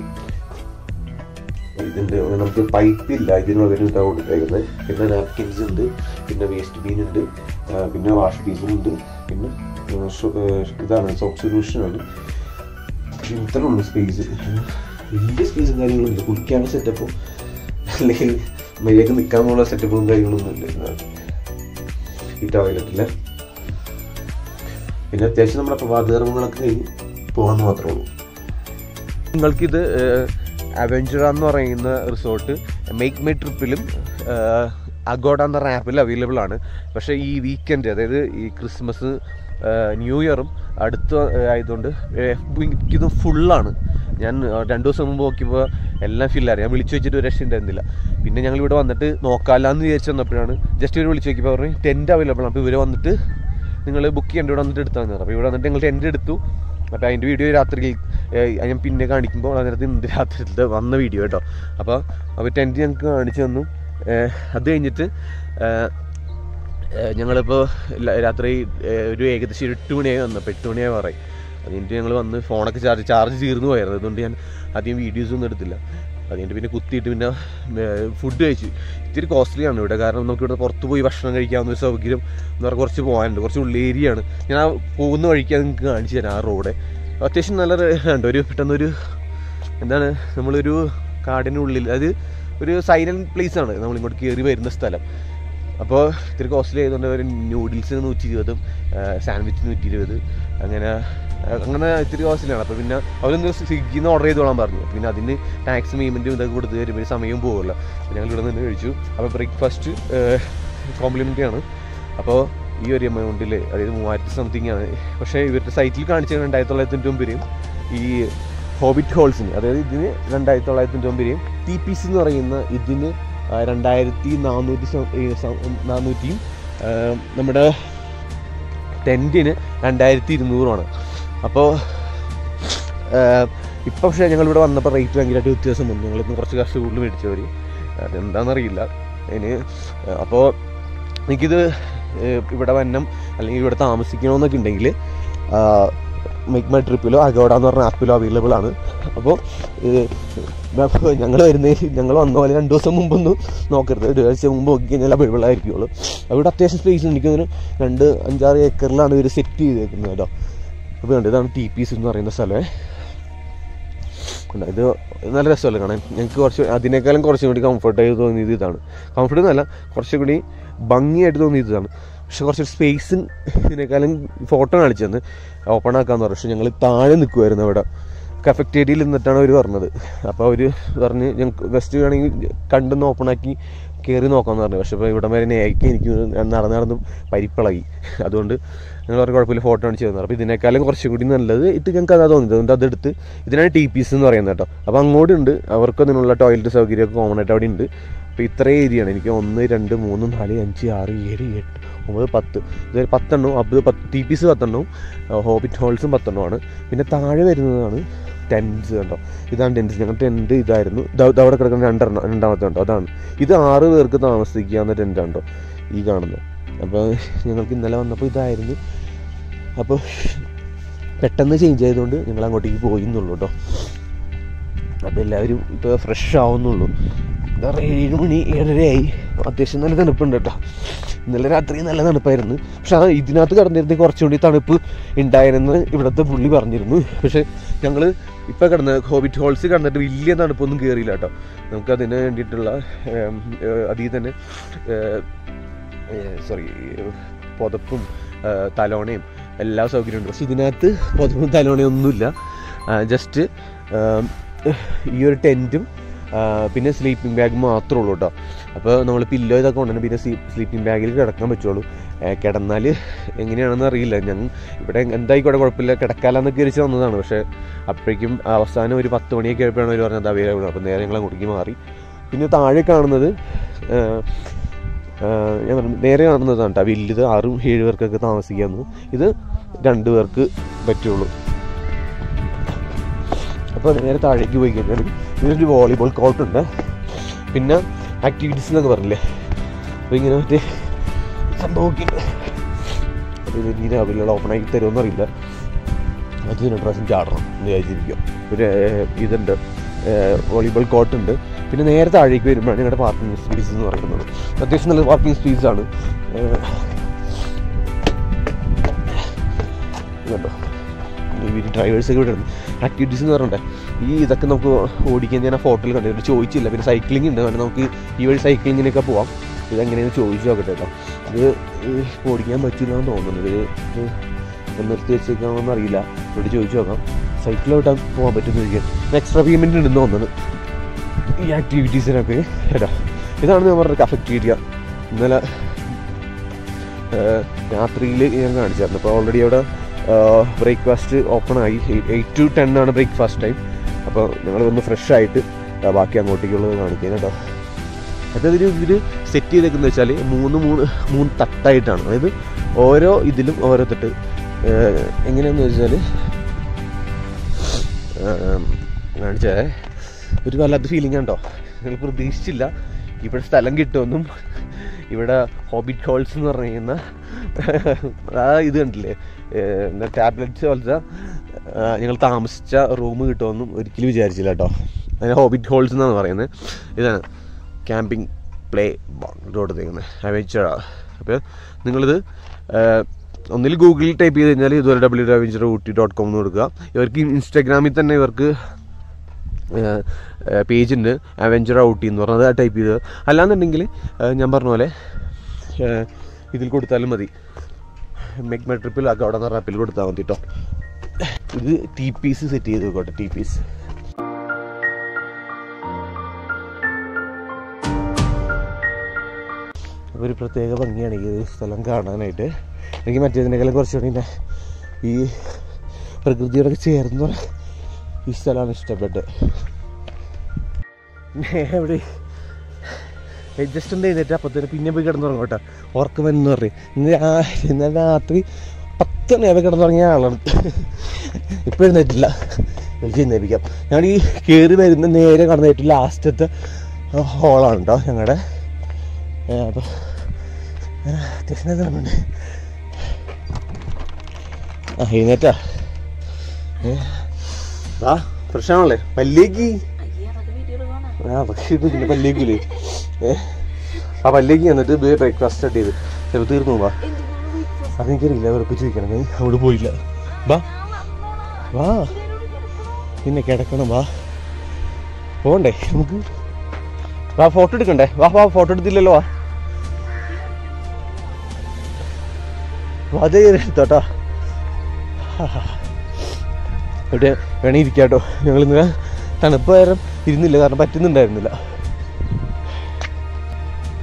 ഇതിൻ്റെ നമുക്ക് പൈപ്പ് ഇല്ല ഇതിന് പകരം ഇതാ കൊടുത്തേക്കുന്നത് പിന്നെ നാപ്കിൻസ് ഉണ്ട് പിന്നെ വേസ്റ്റ് ബീൻ ഉണ്ട് ആ, പിന്നെ വാഷ് ബീസും ഉണ്ട് പിന്നെ ആ, ഷു- ആ, ഇതാണ് സോപ്പ് സൊല്യൂഷൻ ആണ് ഇത് ഇത്ര ഉള്ളു സ്പേസ് വലിയ സ്പേസും കാര്യങ്ങളും ഇല്ല കുളിക്കാനുള്ള സെറ്റപ്പും അല്ലെങ്കിൽ മര്യാദക്ക് നിൽക്കാനുള്ള സെറ്റപ്പും കാര്യങ്ങളൊന്നും ഇല്ല ഇതിനകത്ത്. ഈ ടോയ്ലറ്റില് പിന്നെ അത്യാവശ്യം നമ്മുടെ പ്രഭാതകർമ്മങ്ങളൊക്കെ കഴിഞ്ഞ് പോകാമെന്ന് മാത്രമേ ഉള്ളൂ നിങ്ങൾക്കിത് അവഞ്ചർ എന്ന് പറയുന്ന റിസോർട്ട് മേക്ക് മൈ ട്രിപ്പിലും അഗോഡ എന്ന പറഞ്ഞ ആപ്പിൽ അവൈലബിൾ ആണ് പക്ഷേ ഈ വീക്കെൻഡ് അതായത് ഈ ക്രിസ്മസ് ന്യൂ ഇയറും അടുത്ത ഏഹ്, ആയതുകൊണ്ട് ഇത് ഫുള്ളാണ് ഞാൻ ഏഹ്, രണ്ട് ദിവസം മുമ്പ് നോക്കിയപ്പോൾ എല്ലാം ഫില്ലായിരുന്നു ഞാൻ വിളിച്ചു വെച്ചിട്ട് ഒരു രക്ഷ ഉണ്ടായിരുന്നില്ല പിന്നെ ഞങ്ങൾ ഇവിടെ വന്നിട്ട് നോക്കാമല്ലാന്ന് വിചാരിച്ചു വന്നപ്പോഴാണ് ജസ്റ്റ് ഇവർ വിളിച്ചു നോക്കിയപ്പോൾ പറഞ്ഞു ടെൻറ്റ് അവൈലബിൾ ആണ് അപ്പോൾ ഇവർ വന്നിട്ട് നിങ്ങൾ ബുക്ക് ചെയ്യേണ്ട ഇവിടെ വന്നിട്ട് എടുത്താൽ മതി അപ്പോൾ ഇവിടെ വന്നിട്ട് ഞങ്ങൾ ടെൻറ്റ് എടുത്തു അപ്പോൾ അതിൻ്റെ വീഡിയോ രാത്രി ഞാൻ പിന്നെ കാണിക്കുമ്പോൾ അതിനകത്ത് ഇന്ന് രാത്രിയിലത്തെ വന്ന വീഡിയോ കേട്ടോ അപ്പോൾ അപ്പോൾ ടെൻറ്റ് ഞങ്ങൾക്ക് കാണിച്ചു തന്നു ഏഹ് അത് കഴിഞ്ഞിട്ട് ഏഹ് ഏഹ് ഞങ്ങളിപ്പോൾ ല- രാത്രി ഏഹ് ഒരു ഏകദേശം ഒരു എട്ട് മണിയായി വന്നപ്പോൾ എട്ട് മണിയായി പറയും അത് കഴിഞ്ഞിട്ട് ഞങ്ങൾ വന്ന് ഫോണൊക്കെ ചാർജ് ചാർജ് തീർന്നു പോയായിരുന്നു അതുകൊണ്ട് ഞാൻ അധികം വീഡിയോസ് ഒന്നും എടുത്തില്ല അത് കഴിഞ്ഞിട്ട് പിന്നെ കുത്തിയിട്ട് പിന്നെ ഫുഡ് കഴിച്ചു ഇത്തിരി കോസ്റ്റ്ലി ആണ് ഇവിടെ കാരണം നമുക്ക് ഇവിടെ പുറത്ത് പോയി ഭക്ഷണം കഴിക്കാവുന്ന ഒരു സൗകര്യം എന്ന് പറഞ്ഞാൽ കുറച്ച് പോകാനുണ്ട് കുറച്ച് ഉള്ളേരിയാണ് ഞാൻ ആ പോകുന്ന വഴിക്ക് അത് നിങ്ങൾക്ക് കാണിച്ചു തരാം ആ റോഡ് അത്യാവശ്യം നല്ല ഉണ്ട് ഒരു പെട്ടെന്നൊരു എന്താണ് നമ്മളൊരു കാടിനുള്ളിൽ അത് ഒരു സൈലൻറ്റ് പ്ലേസ് ആണ് നമ്മളിങ്ങോട്ട് കയറി വരുന്ന സ്ഥലം അപ്പോൾ ഇത്തിരി കോസ്റ്റ്ലി ആയതുകൊണ്ട് ഒരു നൂഡിൽസിന് നൂറ്റി ഇരുപതും സാൻഡ്വിച്ച് നൂറ്റി ഇരുപത് അങ്ങനെ ആ, അങ്ങനെ ഇത്തിരി കോസ്റ്റ്ലിയാണ് അപ്പോൾ പിന്നെ അവരൊന്ന് സ്വിഗ്ഗിയിൽ നിന്ന് ഓർഡർ ചെയ്തോളാൻ പറഞ്ഞു പിന്നെ അതിന് ടാക്സ് പേയ്മെൻറ്റും ഇതൊക്കെ കൊടുത്ത് വരുമ്പോൾ സമയം പോകുമല്ലോ അപ്പോൾ ഞങ്ങൾ ഇവിടെ നിന്ന് കഴിച്ചു അപ്പോൾ ബ്രേക്ക്ഫാസ്റ്റ് കോംപ്ലിമെൻ്ററി ആണ് അപ്പോൾ ഈ ഒരു എമൗണ്ടിൽ അതായത് മൂവായിരത്തി സംതിങ് ആണ് പക്ഷേ ഇവരുടെ സൈറ്റിൽ കാണിച്ചത് രണ്ടായിരത്തി തൊള്ളായിരത്തി തൊണ്ണൂറ്റി രൂപയും ഈ ഹോബിറ്റ് ഹോൾസിന് അതായത് ഇതിന് രണ്ടായിരത്തി തൊള്ളായിരത്തി തൊണ്ണൂറ്റി രൂപയും ടി പി സി എന്ന് പറയുന്ന ഇതിന് ആ, രണ്ടായിരത്തി നാനൂറ്റി സം- ഈ സം- നാനൂറ്റിയും ആ, നമ്മുടെ ടെൻറ്റിന് രണ്ടായിരത്തി ഇരുന്നൂറുമാണ് അപ്പോൾ ഇപ്പം പക്ഷേ ഞങ്ങൾ ഇവിടെ വന്നപ്പോൾ റേറ്റ് ഭയങ്കരമായിട്ട് വ്യത്യാസം വന്നു ഞങ്ങളിപ്പോൾ കുറച്ച് കാശ് കൂടുതൽ മേടിച്ചവർ അതെന്താണെന്നറിയില്ല അതിന് അപ്പോൾ എനിക്കിത് ഏഹ്, ഇവിടെ വന്നം അല്ലെങ്കിൽ ഇവിടെ താമസിക്കണമെന്നൊക്കെ ഉണ്ടെങ്കിൽ മേക്ക് മൈ ട്രിപ്പിലോ അഗോഡ എന്ന് പറഞ്ഞ ആപ്പിലോ അവൈലബിൾ ആണ് അപ്പോൾ ഞങ്ങൾ വരുന്ന ഞങ്ങൾ വന്ന പോലെ രണ്ട് ദിവസം മുമ്പൊന്നും നോക്കരുത് ഒരു ആഴ്ച മുമ്പ് നോക്കി കഴിഞ്ഞാൽ അവൈലബിൾ ആയിരിക്കുള്ളൂ അവിടെ അത്യാവശ്യം സ്പേസ് എനിക്ക് തോന്നുന്നു രണ്ട് അഞ്ചാറ് ഏക്കറിലാണ് ഇവർ സെറ്റ് ചെയ്തേക്കുന്നത് കേട്ടോ അപ്പോൾ കണ്ടു ഇതാണ് ടി പി എസ് എന്ന് പറയുന്ന സ്ഥലമേ ഉണ്ട്. ഇത് നല്ല രസമല്ലേ കാണാൻ ഞങ്ങൾക്ക് കുറച്ച് അതിനേക്കാളും കുറച്ചും കൂടി കംഫർട്ടായി തോന്നിയത് ഇതാണ് കംഫർട്ട് എന്നല്ല കുറച്ചും കൂടി ഭംഗിയായിട്ട് തോന്നിയത് ഇതാണ് പക്ഷെ കുറച്ച് സ്പേസ് ഇതിനേക്കാളും ഫോട്ടോ കാണിച്ചു തന്ന് ഓപ്പൺ ആക്കാന്ന് പറഞ്ഞു പക്ഷെ ഞങ്ങൾ താഴെ നിൽക്കുമായിരുന്നു അവിടെ കഫക്റ്റേരിയയിൽ നിന്നിട്ടാണ് അവർ പറഞ്ഞത് അപ്പോൾ അവർ പറഞ്ഞ് ഞങ്ങൾക്ക് ബെസ്റ്റ് വേണമെങ്കിൽ കണ്ടൊന്ന് ഓപ്പൺ ആക്കി കയറി നോക്കാമെന്ന് പറഞ്ഞു പക്ഷേ ഇപ്പോൾ ഇവിടെ വരെ നേക്ക് എനിക്ക് നടന്ന് നടന്ന് പരിപ്പിളകി അതുകൊണ്ട് ഞങ്ങൾ പറഞ്ഞ കുഴപ്പമില്ല ഫോട്ടോ കാണിച്ച് തന്നു അപ്പോൾ ഇതിനേക്കാളും കുറച്ചും കൂടി നല്ലത് ഇത് ഞങ്ങൾക്ക് അതാ തോന്നിയത് അതുകൊണ്ട് അതെടുത്ത് ഇതിനാണ് ടി പീസ് എന്ന് പറയുന്നത് കേട്ടോ അപ്പോൾ അങ്ങോട്ടുണ്ട് അവർക്ക് അതിനുള്ള ടോയ്ലറ്റ് സൗകര്യമൊക്കെ കോമൺ ആയിട്ട് അവിടെ ഉണ്ട് അപ്പോൾ ഇത്രയും ഏരിയയാണ് എനിക്ക് ഒന്ന് രണ്ട് മൂന്ന് നാല് അഞ്ച് ആറ് ഏഴ് എട്ട് ഒമ്പത് പത്ത് ഇത് പത്തെണ്ണവും അപ്പോൾ പത്ത് ടി പീസ് പത്തെണ്ണവും ഹോബിറ്റ് ഹോൾസും പത്തെണ്ണമാണ് പിന്നെ താഴെ വരുന്നതാണ് ടെൻസ് കണ്ടോ ഇതാണ് ടെൻസ് ഞങ്ങൾ ടെൻറ്റ് ഇതായിരുന്നു ഇത് ഇത് അവിടെ കിടക്കുന്ന രണ്ടെണ്ണം രണ്ടാമത്തെ ഉണ്ടോ അതാണ് ഇത് ആറ് പേർക്ക് താമസിക്കാവുന്ന ടെൻ്റ് ഉണ്ടോ ഈ കാണുന്നത് അപ്പോൾ ഞങ്ങൾക്ക് ഇന്നലെ വന്നപ്പോൾ ഇതായിരുന്നു അപ്പോൾ പെട്ടെന്ന് ചേഞ്ച് ചെയ്തുകൊണ്ട് ഞങ്ങൾ അങ്ങോട്ടേക്ക് പോയി എന്നുള്ളൂ കേട്ടോ അപ്പോൾ എല്ലാവരും ഇപ്പോൾ ഫ്രഷ് ആവുന്നുള്ളൂ എന്താ പറയുക ഏഴ് മണി ഏഴരയായി അത്യാവശ്യം നല്ല തണുപ്പുണ്ട് കേട്ടോ ഇന്നലെ രാത്രി നല്ല തണുപ്പായിരുന്നു പക്ഷെ ആ ഇതിനകത്ത് കിടന്നിരുന്ന കുറച്ചുകൂടി തണുപ്പ് ഉണ്ടായിരുന്നു ഇവിടുത്തെ പുള്ളി പറഞ്ഞിരുന്നു പക്ഷെ ഞങ്ങൾ ഇപ്പോൾ കിടന്ന ഹോബിറ്റ് ഹോൾസ് കിടന്നിട്ട് വലിയ തണുപ്പൊന്നും കയറിയില്ല കേട്ടോ നമുക്ക് അതിന് വേണ്ടിയിട്ടുള്ള ഏം, ഏ, അതിൽ തന്നെ സോറി പുതപ്പും ഏ, തലോണയും എല്ലാ സൗകര്യമുണ്ട് പക്ഷെ ഇതിനകത്ത് പുതപ്പും തലോണയും ഒന്നുമില്ല ജസ്റ്റ് ഈ ഒരു ടെൻറ്റും പിന്നെ സ്ലീപ്പിംഗ് ബാഗ് മാത്രമേ ഉള്ളൂ കേട്ടോ അപ്പോൾ നമ്മൾ പില്ലോ ഇതൊക്കെ കൊണ്ടുതന്നെ പിന്നെ സ്ലീപ്പിംഗ് ബാഗിൽ കിടക്കാൻ പറ്റുള്ളൂ കിടന്നാൽ എങ്ങനെയാണെന്ന് അറിയില്ല ഞങ്ങൾ ഇവിടെ എന്തായിക്കോട്ടെ കുഴപ്പമില്ല കിടക്കാലെന്നൊക്കെ വിരിച്ച് വന്നതാണ് പക്ഷേ അപ്പോഴേക്കും അവസാനം ഒരു പത്ത് മണിയൊക്കെ ആയപ്പോഴാണ് അവർ പറഞ്ഞത് അവൈലബിൾ അപ്പോൾ നേരെ ഞങ്ങൾ അങ്ങോട്ടേക്ക് മാറി പിന്നെ താഴെ കാണുന്നത് ആ, ആ, ഞാൻ പറഞ്ഞു നേരെ കാണുന്നതാണ് കേട്ടോ വലുത് ആറും ഏഴ് പേർക്കൊക്കെ താമസിക്കാമെന്ന് ഇത് രണ്ട് പേർക്ക് പറ്റുള്ളൂ അപ്പോൾ നേരെ താഴേക്ക് പോയി കഴിഞ്ഞാൽ ഇതിനൊരു വോളിബോൾ കോർട്ടുണ്ട് പിന്നെ ആക്ടിവിറ്റീസ് എന്നൊക്കെ പറഞ്ഞില്ലേ അപ്പോൾ ഇങ്ങനെ മറ്റേ സംഭവമൊക്കെ ഉണ്ട് അപ്പോൾ ഇത് ഇനി രാവിലെ ഓപ്പൺ ആക്കി തരുമെന്ന് അറിയില്ല അത് രണ്ട് പ്രാവശ്യം ചാടണം എന്ന് വിചാരിച്ചിരിക്കും ഒരു ഏഹ്, ഇതുണ്ട് വോളിബോൾ കോർട്ടുണ്ട് പിന്നെ നേരെ താഴേക്ക് വരുമ്പോഴാണ് ഞങ്ങളുടെ പാർക്കിംഗ് സ്പേസ് എന്ന് പറയുന്നത് അത്യാവശ്യം നല്ല പാർക്കിംഗ് സ്പേസാണ് കേട്ടോ ഈ ഡ്രൈവേഴ്സ് ഒക്കെ ഇവിടെ ഉണ്ട് ആക്ടിവിറ്റീസ് എന്ന് പറഞ്ഞിട്ട് ഈ ഇതൊക്കെ നമുക്ക് ഓടിക്കാൻ ഞാൻ ആ ഫോട്ടോയിൽ കണ്ടിട്ട് ചോദിച്ചില്ല പിന്നെ സൈക്ലിംഗ് ഉണ്ട് കാരണം നമുക്ക് ഈ വഴി സൈക്ലിങ്ങിനൊക്കെ പോവാം ഇതെങ്ങനെയാണെന്ന് ചോദിച്ചു നോക്കട്ടെ കേട്ടോ ഇത് ഈ ഓടിക്കാൻ പറ്റില്ല എന്ന് തോന്നുന്നു ഇത് ഇത് നിർത്തി വെച്ചേക്കാണെന്ന് അറിയില്ല ഇവിടെ ചോദിച്ചു നോക്കാം സൈക്കിളോട്ടാൻ പോകാൻ പറ്റുന്ന ചോദിക്കാൻ എക്സ്ട്രാ പേയ്മെൻറ്റ് ഉണ്ടെന്ന് തോന്നുന്നു ഈ ആക്ടിവിറ്റീസിനൊക്കെ കേട്ടോ ഇതാണ് ഞാൻ പറഞ്ഞ കഫക്റ്റീരിയ ഇന്നലെ രാത്രിയിൽ ഞാൻ കാണിച്ചായിരുന്നു അപ്പോൾ ഓൾറെഡി അവിടെ ബ്രേക്ക്ഫാസ്റ്റ് ഓപ്പൺ ആയി എയ്റ്റ് ടു ടെൻ ആണ് ബ്രേക്ക്ഫാസ്റ്റ് ടൈം അപ്പോൾ ഞങ്ങൾ ഒന്ന് ഫ്രഷ് ആയിട്ട് ആ, ബാക്കി അങ്ങോട്ടേക്കുള്ളത് കാണിക്കാം കേട്ടോ അതായത് ഇതിൽ സെറ്റ് ചെയ്തേക്കുന്ന വെച്ചാൽ മൂന്ന് മൂന്ന് മൂന്ന് തട്ടായിട്ടാണ് അതായത് ഓരോ ഇതിലും ഓരോ തട്ട് ഏഹ്, എങ്ങനെയാന്ന് വെച്ചാൽ കാണിച്ചേ ഒരു വല്ലാത്ത ഫീലിംഗ് കേട്ടോ ഞങ്ങൾ പ്രതീക്ഷിച്ചില്ല ഇവിടെ സ്ഥലം കിട്ടുമെന്നും ഇവിടെ ഹോബിറ്റ് ഹോൾസ് എന്ന് പറയുന്ന ആ ഇത് കണ്ടില്ലേ ടാബ്ലറ്റ്സ് പോലത്തെ ആ, ഞങ്ങൾ താമസിച്ച റൂം കിട്ടുമെന്നും ഒരിക്കലും വിചാരിച്ചില്ല കേട്ടോ അതിന് ഹോബിറ്റ് ഹോൾസ് എന്നാണ് പറയുന്നത് ഇതാണ് ക്യാമ്പിംഗ് പ്ലേ കൊടുത്തേക്കുന്നത് അവേച്ചർ അപ്പോൾ നിങ്ങളിത് ആ, ഒന്നിൽ ഗൂഗിളിൽ ടൈപ്പ് ചെയ്ത് കഴിഞ്ഞാൽ ഇതുപോലെ W W Ooty dot com എന്ന് കൊടുക്കുക ഇവർക്ക് ഇൻസ്റ്റാഗ്രാമിൽ തന്നെ ഇവർക്ക് പേജ് ഉണ്ട് അവെഞ്ചർ ഔട്ടി എന്ന് പറഞ്ഞത് ആ ടൈപ്പ് ചെയ്ത് അല്ലാന്നുണ്ടെങ്കിൽ ആ, ഞാൻ പറഞ്ഞ പോലെ ആ, ഇതിൽ കൊടുത്താലും മതി മെഗ്മ ട്രിപ്പിൽ ആക്കുക അവിടെ നിന്ന് ആപ്പിൽ കൊടുത്താൽ മതി കേട്ടോ ഇത് ടി പീസ് സെറ്റ് ചെയ്ത് വെക്കോട്ടെ ടി പീസ് ഒരു പ്രത്യേക ഭംഗിയാണ് ഈ ഒരു സ്ഥലം കാണാനായിട്ട് എനിക്ക് മറ്റേതിനേക്കാളും കുറച്ചുകൂടി പിന്നെ ഈ പ്രകൃതിയോടൊക്കെ ചേർന്ന് ഈ സ്ഥലമാണ് ഇഷ്ടപ്പെട്ടത് എവിടെ ജസ്റ്റ് ഒന്ന് എഴുന്നേറ്റ് അപ്പത്തേന് പിന്നെ പോയി കിടന്നുറങ്ങും കേട്ടോ ഉറക്കം വരുന്ന പറയും ഇന്ന് രാ- ഇന്നലെ രാത്രി പത്ത് മണിയാകുമ്പോൾ കിടന്നുറങ്ങിയ ആളാണ് ഇപ്പം എഴുന്നേറ്റില്ല എനിക്ക് എഴുന്നേൽപ്പിക്കാം ഞങ്ങൾ ഈ കയറി വരുന്ന നേരെ കടന്നിട്ട് ലാസ്റ്റത്തെ ഹോളാണ് കേട്ടോ ഞങ്ങളുടെ അപ്പോൾ അത്യാവശ്യം നല്ലോണമുണ്ട് ആ എഴുന്നേറ്റാ ഏ ആ പ്രശ്നമാണല്ലേ പല്ലേക്ക് ആ പക്ഷേ ഇത് പിന്നെ പല്ലേക്കൂലേ ഏ ആ പല്ലേക്ക് എന്നിട്ട് ബ്രേക്ക്ഫാസ്റ്റ് സ്റ്റാർട്ട് ചെയ്ത് ചിലപ്പോൾ തീർന്നു വാ അതെനിക്കറിയില്ല അവർക്ക് ചോദിക്കണം ഞാൻ അവിടെ പോയില്ല വാ വാ പിന്നെ കിടക്കണം വാ പോണ്ടേ നമുക്ക് വാ ഫോട്ടോ എടുക്കണ്ടേ വാ വാ ഫോട്ടോ എടുത്തില്ലല്ലോ വാ വാ, അതേ എടുത്തോട്ടോ ഇവിടെ വേണേ ഇരിക്കാട്ടോ ഞങ്ങൾ ഇന്നലെ തണുപ്പ് നേരം ഇരുന്നില്ല കാരണം പറ്റുന്നുണ്ടായിരുന്നില്ല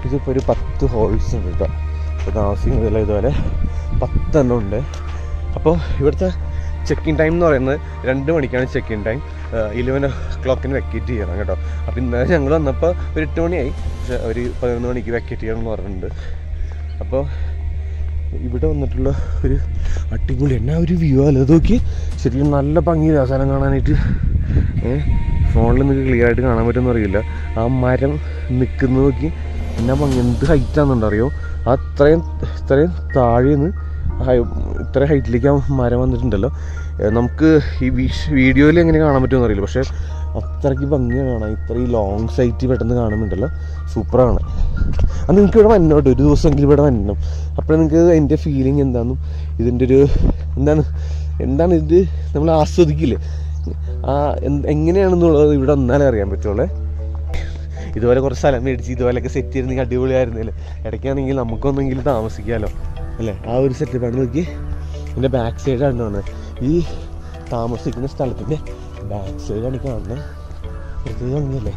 ഇതിപ്പോൾ ഒരു പത്ത് ഹോൾസ് ഉണ്ട് കേട്ടോ ഇപ്പോൾ താമസിക്കുന്നതിൽ ഇതുപോലെ പത്തെണ്ണം ഉണ്ട് അപ്പോൾ ഇവിടുത്തെ ചെക്ക് ഇൻ ടൈം എന്ന് പറയുന്നത് രണ്ട് മണിക്കാണ് check in time eleven o ക്ലോക്കിന് വെക്കേറ്റ് ചെയ്യണം കേട്ടോ അപ്പോൾ ഇന്നലെ ഞങ്ങൾ വന്നപ്പോൾ ഒരു എട്ട് മണിയായി പക്ഷേ ഒരു പതിനൊന്ന് മണിക്ക് വെക്കേറ്റ് ചെയ്യണം എന്ന് പറഞ്ഞിട്ടുണ്ട് അപ്പോൾ ഇവിടെ വന്നിട്ടുള്ള ഒരു അടിപൊളി എന്നാ ഒരു വ്യൂ അല്ല അത് നോക്കി ശരിക്കും നല്ല ഭംഗിയില്ല ആ സ്ഥലം കാണാനായിട്ട് ഏഹ് ഫോണിൽ നിങ്ങൾക്ക് ക്ലിയർ ആയിട്ട് കാണാൻ പറ്റുമെന്ന് അറിയില്ല ആ മരം നിൽക്കുന്നത് നോക്കി എന്നാ ഭംഗി എന്ത് ഹൈറ്റാണെന്നുണ്ടോ അറിയോ അത്രയും ഇത്രയും താഴെ നിന്ന് ഇത്ര ഹൈറ്റിലേക്ക് ആ മരം വന്നിട്ടുണ്ടല്ലോ ഏഹ് നമുക്ക് ഈ വീഡിയോയിൽ എങ്ങനെ കാണാൻ പറ്റുമെന്ന് അറിയില്ല പക്ഷേ അത്രയ്ക്ക് ഭംഗിയാണ് കാണാൻ ഇത്രയും ലോങ് സൈറ്റ് പെട്ടെന്ന് കാണുന്നുണ്ടല്ലോ സൂപ്പറാണ് അത് നിങ്ങൾക്ക് ഇവിടെ വരണം കേട്ടോ ഒരു ദിവസമെങ്കിലും ഇവിടെ വരണം അപ്പോൾ നിങ്ങൾക്ക് അതിൻ്റെ ഫീലിംഗ് എന്താണെന്നും ഇതിൻ്റെ ഒരു എന്താണ് എന്താണ് ഇത് നമ്മൾ ആസ്വദിക്കില്ലേ ആ എന്ത് എങ്ങനെയാണെന്നുള്ളത് ഇവിടെ വന്നാലേ അറിയാൻ പറ്റുള്ളൂ ഇതുപോലെ കുറച്ച് സ്ഥലം മേടിച്ച് ഇതുപോലെയൊക്കെ സെറ്റ് ചെയ്തിരുന്നെങ്കിൽ അടിപൊളിയായിരുന്നില്ലേ ഇടയ്ക്കാണെങ്കിൽ നമുക്കൊന്നെങ്കിലും താമസിക്കാമല്ലോ അല്ലേ ആ ഒരു സെറ്റപ്പാണ് നോക്കി എൻ്റെ ബാക്ക് സൈഡാണ് കാണുന്നത് ഈ താമസിക്കുന്ന സ്ഥലത്തിൻ്റെ ബാക്ക് സൈഡാണ് ഈ കാണുന്നത് പ്രത്യേക ഭംഗിയല്ലേ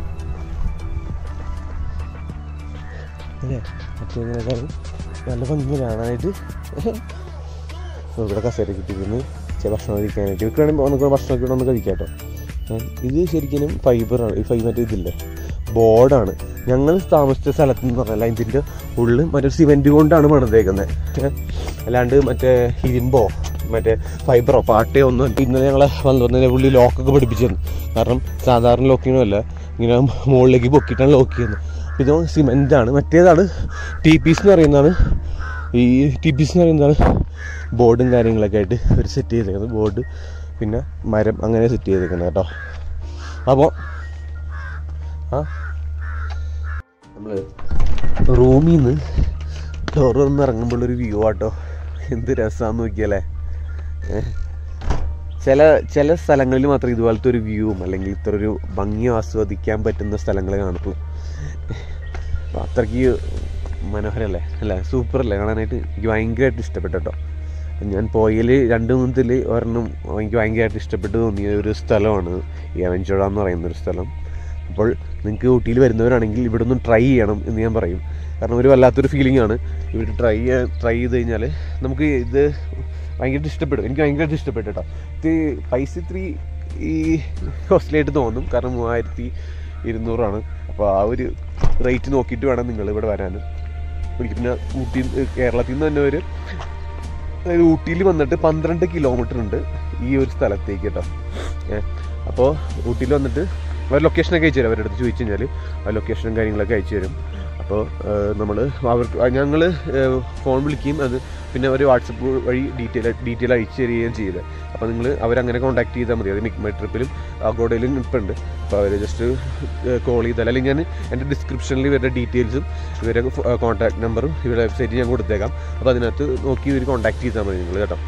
അല്ലേ മറ്റേതിനേക്കാളും നല്ല ഭംഗി കാണാനായിട്ട് ഓ, ഇവിടെ കസേര കിട്ടിയിരുന്നു ചില ഭക്ഷണം കഴിക്കാനായിട്ട് ഇവിടെ വേണമെങ്കിൽ നമുക്ക് ഭക്ഷണമൊക്കെ ഇവിടെ ഒന്ന് കഴിക്കാം കേട്ടോ ഏ, ഇത് ശരിക്കും ഫൈബറാണ് ഈ ഫൈബർ മറ്റേ ഇതില്ലേ ബോർഡാണ് ഞങ്ങൾ താമസിച്ച സ്ഥലത്ത് എന്ന് പറഞ്ഞാൽ ഇതിൻ്റെ ഉള്ളിൽ മറ്റേ സിമെൻറ്റ് കൊണ്ടാണ് പണിതേക്കുന്നത് ഏ, അല്ലാണ്ട് മറ്റേ ഇരുമ്പോ മറ്റേ ഫൈബറോ പാട്ടയോ ഒന്നും അല്ല. ഇന്നലെ ഞങ്ങൾ വന്നതിൻ്റെ ഉള്ളിൽ ലോക്കൊക്കെ പഠിപ്പിച്ചു തന്നു കാരണം സാധാരണ ലോക്കിങ്ങും അല്ല ഇങ്ങനെ മുകളിലേക്ക് പൊക്കിയിട്ടാണ് ലോക്ക് ചെയ്യുന്നത് ഇത് സിമെൻ്റാണ് മറ്റേതാണ് ടി പീസ് എന്ന് പറയുന്നതാണ് ഈ ടി പീസ് എന്ന് പറയുന്നതാണ് ബോർഡും കാര്യങ്ങളൊക്കെ ആയിട്ട് ഒരു സെറ്റ് ചെയ്തേക്കുന്നത് ബോർഡ് പിന്നെ മരം അങ്ങനെ സെറ്റ് ചെയ്തേക്കുന്നത് കേട്ടോ അപ്പോൾ ആ നമ്മൾ റൂമിൽ നിന്ന് ഡോർ തുറന്ന് ഇറങ്ങുമ്പോഴൊരു വ്യൂ ആട്ടോ എന്ത് രസമാണെന്ന് നോക്കിയല്ലേ ഏ? ചില ചില സ്ഥലങ്ങളിൽ മാത്രമേ ഇതുപോലത്തെ ഒരു വ്യൂവും അല്ലെങ്കിൽ ഇത്ര ഒരു ഭംഗി ആസ്വദിക്കാൻ പറ്റുന്ന സ്ഥലങ്ങൾ കാണുള്ളൂ അപ്പോൾ അത്രയ്ക്ക് മനോഹരമല്ലേ അല്ലേ സൂപ്പർ അല്ലേ കാണാനായിട്ട് എനിക്ക് ഭയങ്കരമായിട്ട് ഇഷ്ടപ്പെട്ടു കേട്ടോ ഞാൻ പോയതിൽ രണ്ട് മൂന്നത്തിൽ ഒരെണ്ണം എനിക്ക് ഭയങ്കരമായിട്ട് ഇഷ്ടപ്പെട്ട് തോന്നിയ ഒരു സ്ഥലമാണ് ഈ അവഞ്ചോള എന്ന് പറയുന്ന ഒരു സ്ഥലം അപ്പോൾ നിങ്ങൾക്ക് ഊട്ടിയിൽ വരുന്നവരാണെങ്കിൽ ഇവിടെ ഒന്ന് ട്രൈ ചെയ്യണം എന്ന് ഞാൻ പറയും കാരണം ഒരു വല്ലാത്തൊരു ഫീലിംഗ് ആണ് ഇവിടെ ട്രൈ ട്രൈ ചെയ്ത് കഴിഞ്ഞാൽ നമുക്ക് ഇത് ഭയങ്കരമായിട്ട് ഇഷ്ടപ്പെടും എനിക്ക് ഭയങ്കരമായിട്ട് ഇഷ്ടപ്പെട്ടു കേട്ടോ ഇത് പൈസ ഇത്തിരി ഈ കോസ്റ്റ്ലിയായിട്ട് തോന്നും കാരണം മൂവായിരത്തി ഇരുന്നൂറാണ് അപ്പോൾ ആ ഒരു റേറ്റ് നോക്കിയിട്ട് വേണം നിങ്ങൾ ഇവിടെ വരാനും എനിക്ക് പിന്നെ ഊട്ടി കേരളത്തിൽ നിന്ന് തന്നെ ഒരു അതായത് ഊട്ടിയിൽ വന്നിട്ട് പന്ത്രണ്ട് കിലോമീറ്റർ ഉണ്ട് ഈ ഒരു സ്ഥലത്തേക്ക് കേട്ടോ ഏഹ് അപ്പോൾ ഊട്ടിയിൽ വന്നിട്ട് അവർ ലൊക്കേഷനൊക്കെ അയച്ചു തരും അവരുടെ അടുത്ത് ചോദിച്ചു കഴിഞ്ഞാൽ ആ ലൊക്കേഷനും കാര്യങ്ങളൊക്കെ അയച്ചു തരും അപ്പോൾ നമ്മൾ അവർക്ക് ഞങ്ങൾ ഫോൺ വിളിക്കുകയും അത് പിന്നെ അവർ വാട്സപ്പ് വഴി ഡീറ്റെയിൽ ഡീറ്റെയിൽ അയച്ചു തരികയും ചെയ്തത് അപ്പോൾ നിങ്ങൾ അവരങ്ങനെ കോൺടാക്ട് ചെയ്താൽ മതി അത് മിക്മ ട്രിപ്പിലും അഗോഡയിലും ഇപ്പുണ്ട് അപ്പോൾ അവർ ജസ്റ്റ് കോൾ ചെയ്താൽ അല്ലെങ്കിൽ ഞാൻ എൻ്റെ ഡിസ്ക്രിപ്ഷനിൽ ഇവരുടെ ഡീറ്റെയിൽസും ഇവരുടെ കോൺടാക്ട് നമ്പറും ഇവരുടെ വെബ്സൈറ്റ് ഞാൻ കൊടുത്തേക്കാം അപ്പോൾ അതിനകത്ത് നോക്കി ഇവർ കോൺടാക്ട് ചെയ്താൽ മതി നിങ്ങൾ കേട്ടോ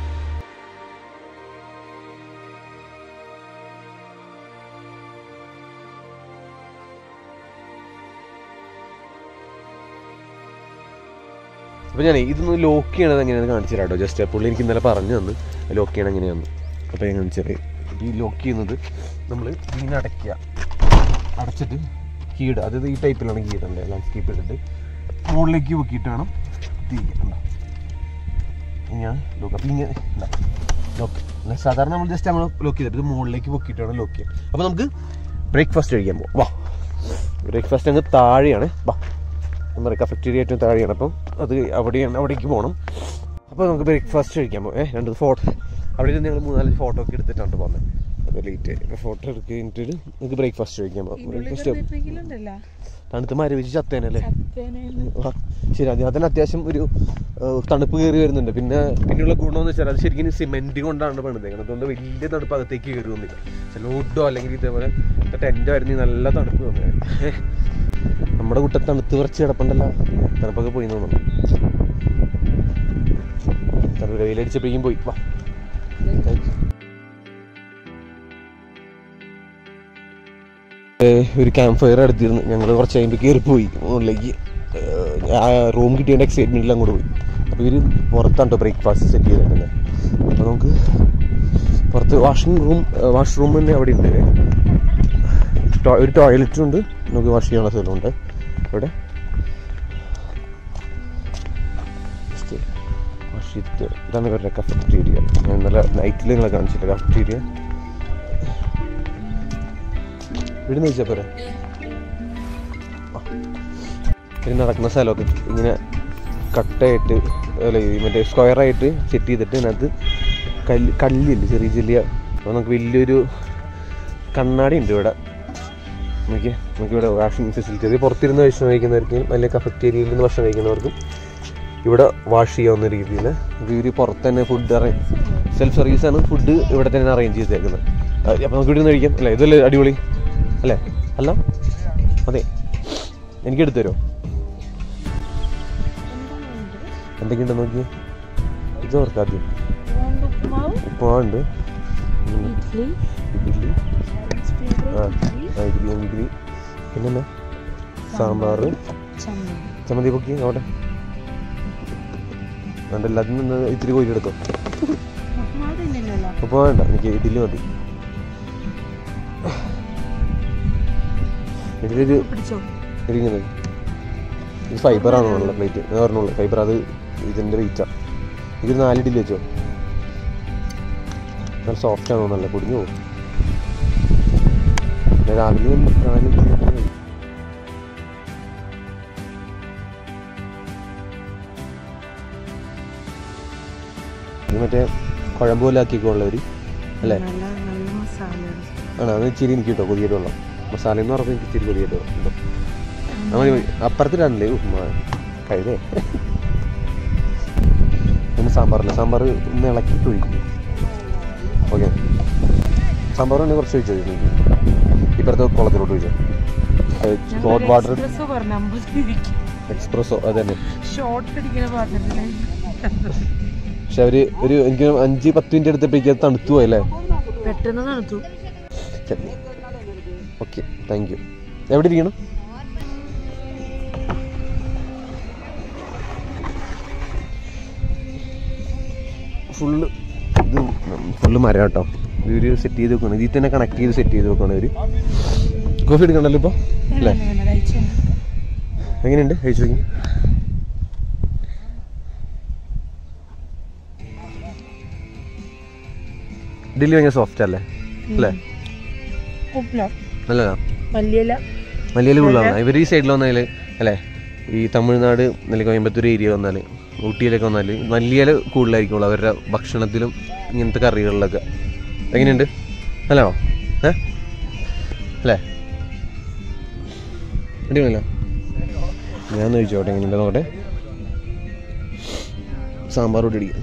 അപ്പോൾ ഞാൻ ഇതൊന്ന് ലോക്ക് ചെയ്യണത് എങ്ങനെയാണെന്ന് കാണിച്ചു തരാം കേട്ടോ ജസ്റ്റ് പുള്ളി എനിക്ക് ഇന്നലെ പറഞ്ഞു തന്നു ലോക്ക് ചെയ്യണം എങ്ങനെയാണെന്ന് അപ്പോൾ ഞാൻ കാണിച്ചു തരാം ഈ ലോക്ക് ചെയ്യുന്നത് നമ്മൾ ഇങ്ങനെ അടയ്ക്കുക അടച്ചിട്ട് കീട് അതായത് ഈ ടൈപ്പിലാണ് കീടേണ്ടത് ലാൻഡ്സ്കേപ്പ് ഇട്ടിട്ട് മുകളിലേക്ക് പൊക്കിയിട്ട് വേണം തിരിക്കുക ഞാൻ ലോക്ക് അപ്പോൾ ഇങ്ങനെ ലോക്ക് സാധാരണ നമ്മൾ ജസ്റ്റ് നമ്മൾ ലോക്ക് ചെയ്തിട്ട് ഇത് മുകളിലേക്ക് പൊക്കിയിട്ട് വേണം ലോക്ക് ചെയ്യാൻ അപ്പോൾ നമുക്ക് ബ്രേക്ക്ഫാസ്റ്റ് കഴിക്കാൻ പോകും വാ ബ്രേക്ക്ഫാസ്റ്റ് അങ്ങ് താഴെയാണ് വാ എന്താ പറയുക കഫറ്റീരിയ ഏറ്റവും താഴെയാണ് അപ്പം അത് അവിടെയാണ് അവിടേക്ക് പോകണം അപ്പോൾ നമുക്ക് ബ്രേക്ക്ഫാസ്റ്റ് കഴിക്കാൻ പോകും ഏഹ് രണ്ട് ഫോട്ടോ അവിടെ ഇരുന്ന് ഞങ്ങൾ മൂന്നാല് ഫോട്ടോ ഒക്കെ എടുത്തിട്ടാണ് പോകുന്നത് അപ്പോൾ ലേറ്റ് ഫോട്ടോ എടുത്ത് കഴിഞ്ഞിട്ട് നമുക്ക് ബ്രേക്ക്ഫാസ്റ്റ് കഴിക്കാൻ പോകും ബ്രേക്ക്ഫാസ്റ്റ് തണുത്ത് മരവിച്ച് ചത്തേനല്ലേ ആ, ശരി അത് അതിന് അത്യാവശ്യം ഒരു ഏഹ്, തണുപ്പ് കയറി വരുന്നുണ്ട് പിന്നെ പിന്നെയുള്ള ഗുണമെന്ന് വെച്ചാൽ അത് ശരിക്കും സിമെന്റ് കൊണ്ടാണ് പണിതേക്കുന്നത് അതുകൊണ്ട് വലിയ തണുപ്പ് അകത്തേക്ക് കയറുന്നില്ല ചില വുഡോ അല്ലെങ്കിൽ ഇതേപോലെ ടെൻ്റ് ആയിരുന്നു നല്ല തണുപ്പ് തോന്നുന്നത് നമ്മുടെ കുട്ട തണുത്ത് കുറച്ച് കിടപ്പുണ്ടല്ലോ തണുപ്പൊക്കെ പോയി തോന്നുന്നു തണുപ്പ് വെയിലടിച്ചപ്പോഴേക്കും പോയി വാ ഏഹ് ഒരു ക്യാമ്പ് ഫയർ എടുത്തിരുന്നു ഞങ്ങൾ കുറച്ച് കഴിയുമ്പോൾ കയറിപ്പോയി മുകളിലേക്ക് ഏഹ് ആ റൂം കിട്ടിയതിൻ്റെ എക്സൈറ്റ്മെൻറ്റിൽ അങ്ങോട്ട് പോയി അപ്പോൾ ഇവർ പുറത്താണ് ബ്രേക്ക്ഫാസ്റ്റ് സെറ്റ് ചെയ്തേക്കുന്നത് അപ്പോൾ നമുക്ക് പുറത്ത് വാഷിംഗ് റൂം വാഷ്റൂം തന്നെ അവിടെ ഉണ്ട് ടോ- ഒരു ടോയ്ലറ്റും ഉണ്ട് നമുക്ക് വാഷ് ചെയ്യാനുള്ള സ്ഥലമുണ്ട് ഇവിടെ ഷിറ്റ് ഇതാണ് ഇവരുടെ കഫറ്റീരിയ ഞാൻ ഇന്നലെ നൈറ്റിൽ നിങ്ങളെ കാണിച്ചിട്ട് കഫറ്റീരിയ ഇവിടെ നിന്ന് വെച്ചാൽ പോരെ ഇത് നടക്കുന്ന സ്ഥലമൊക്കെ ഇങ്ങനെ കട്ടായിട്ട് അല്ല ഈ മറ്റേ സ്ക്വയറായിട്ട് സെറ്റ് ചെയ്തിട്ട് അതിനകത്ത് കല്ല് കല്ലില്ല ചെറിയ ചെറിയ അപ്പോൾ നമുക്ക് വലിയൊരു കണ്ണാടി ഉണ്ട് ഇവിടെ നമുക്ക് നമുക്കിവിടെ വാഷിംഗ് ഫെസിലിറ്റി അത് പുറത്തിരുന്ന് ഭക്ഷണം കഴിക്കുന്നവർക്കും അല്ലെങ്കിൽ കഫറ്റേരിയയിൽ നിന്ന് ഭക്ഷണം കഴിക്കുന്നവർക്കും ഇവിടെ വാഷ് ചെയ്യാവുന്ന രീതിയിൽ ഇവർ പുറത്ത് തന്നെ ഫുഡ് അറേഞ്ച് സെൽഫ് സർവീസാണ് ഫുഡ് ഇവിടെ തന്നെ അറേഞ്ച് ചെയ്തേക്കുന്നത് അപ്പോൾ നമുക്ക് ഇവിടെ നിന്ന് കഴിക്കാം അല്ലേ ഇതല്ലേ അടിപൊളി അല്ലേ അല്ല അതെ എനിക്ക് എടുത്തു തരുമോ എന്തൊക്കെയുണ്ട് നോക്കി ഇത് ഓർക്കാം ആദ്യം ഉപ്പുമാവ് ഉപ്പുമാവുണ്ട് ഉം, ഇഡ്ഡലി ഇഡ്ഡലി ആ ഇഡ്ഡലി ആ, ഇഡ്ഡലി ഇഡ്ഡലി പിന്നെന്നാ സാമ്പാർ ചമ്മന്തി ചമ്മന്തി പൊക്കി അവിടെ വേണ്ട എല്ലാത്തിനും നിന്ന് ഇത്തിരി കോരി എടുത്തോ ഉപ്പുമാവ് ഇല്ലല്ലോ അപ്പോൾ വേണ്ട എനിക്ക് ഇഡ്ഡലി മതി ഇഡ്ഡലി ഒരു പിടിച്ചോ ഇരിക്കുന്നത് ഇത് ഫൈബറാണ് ഉള്ള പ്ലേറ്റ് ഞാൻ പറഞ്ഞോളൂ ഫൈബർ അത് ഇതിൻ്റെ വെയിറ്റാണ് ഇതൊരു നാല് ഇഡ്ഡലി വെച്ചോ നല്ല സോഫ്റ്റ് ആണോ നല്ല പൊടിഞ്ഞു പോകും ഞാൻ രാവിലെ നാല് ഇഡ്ഡലി ഒക്കെ കഴിക്കും. ഇത് മറ്റേ കുഴമ്പ് പോലെ ആക്കിക്കോളവർ അല്ലേ നല്ല നല്ല മസാലയാണ് ആണോ അത് ഇച്ചിരി എനിക്ക് കിട്ടോ കൊതിയായിട്ട് വെള്ളം മസാല എന്ന് പറഞ്ഞാൽ എനിക്ക് ഇച്ചിരി കൊതിയായിട്ട് വെള്ളം ഉണ്ടോ ആ മതി മതി അപ്പുറത്തിലാണല്ലേ ഉപ്പുമാ കഴിയേ പിന്നെ സാമ്പാറില്ല സാമ്പാർ ഒന്ന് ഇളക്കിയിട്ട് ഒഴിക്കും ഓക്കെ സാമ്പാർ തന്നെ കുറച്ച് ഒഴിച്ചോ എനിക്ക് ഇപ്പുറത്തെ കുളത്തിലോട്ട് ഒഴിച്ചോ ഹോട്ട് വാട്ടർ എക്സ്പ്രസ്സോ പറഞ്ഞ അമ്പത് രൂപയ്ക്ക് എക്സ്പ്രസ്സോ അത് തന്നെ ഷോർട്ട് അടിക്കണ പാത്രത്തില് പക്ഷെ അവർ ഒരു എനിക്ക് അഞ്ച് പത്ത് മിനിറ്റ് എടുത്തപ്പോഴേക്കും അത് തണുത്തു പോയല്ലേ പെട്ടെന്ന് തണുത്തു ചട്നി ഓക്കെ താങ്ക് യു എവിടെ ഇരിക്കണം ഫുള്ള് ഇത് ഫുള്ള് മരം കേട്ടോ ഇവര് സെറ്റ് ചെയ്ത് വെക്കണം ഇതിൽ തന്നെ കണക്ട് ചെയ്ത് സെറ്റ് ചെയ്ത് വെക്കണം ഇവര് കോഫി എടുക്കണ്ടല്ലോ ഇപ്പോൾ അല്ലേ എങ്ങനെയുണ്ട് കഴിച്ചു നോക്കി ഇഡ്ഡലി ഭയങ്കര സോഫ്റ്റ് അല്ലേ അല്ലേ ഉപ്പിലോ നല്ലതാ മല്ലിയില മലയാളി കൂടുതലാണ് ഇവർ ഈ സൈഡിൽ വന്നാൽ അല്ലേ ഈ തമിഴ്നാട് അല്ലെങ്കിൽ കോയമ്പത്തൂർ ഏരിയ വന്നാൽ ഊട്ടിയിലൊക്കെ വന്നാൽ മല്ലിയില കൂടുതലായിരിക്കുള്ളൂ അവരുടെ ഭക്ഷണത്തിലും ഇങ്ങനത്തെ കറികളിലൊക്കെ എങ്ങനെയുണ്ട് നല്ലതാണോ ഏ അല്ലേ അടിപൊളിയല്ലോ ഞാൻ ചോദിച്ചോട്ടെ എങ്ങനെയുണ്ട് നോക്കട്ടെ സാമ്പാർ കൂടി അടിക്കാം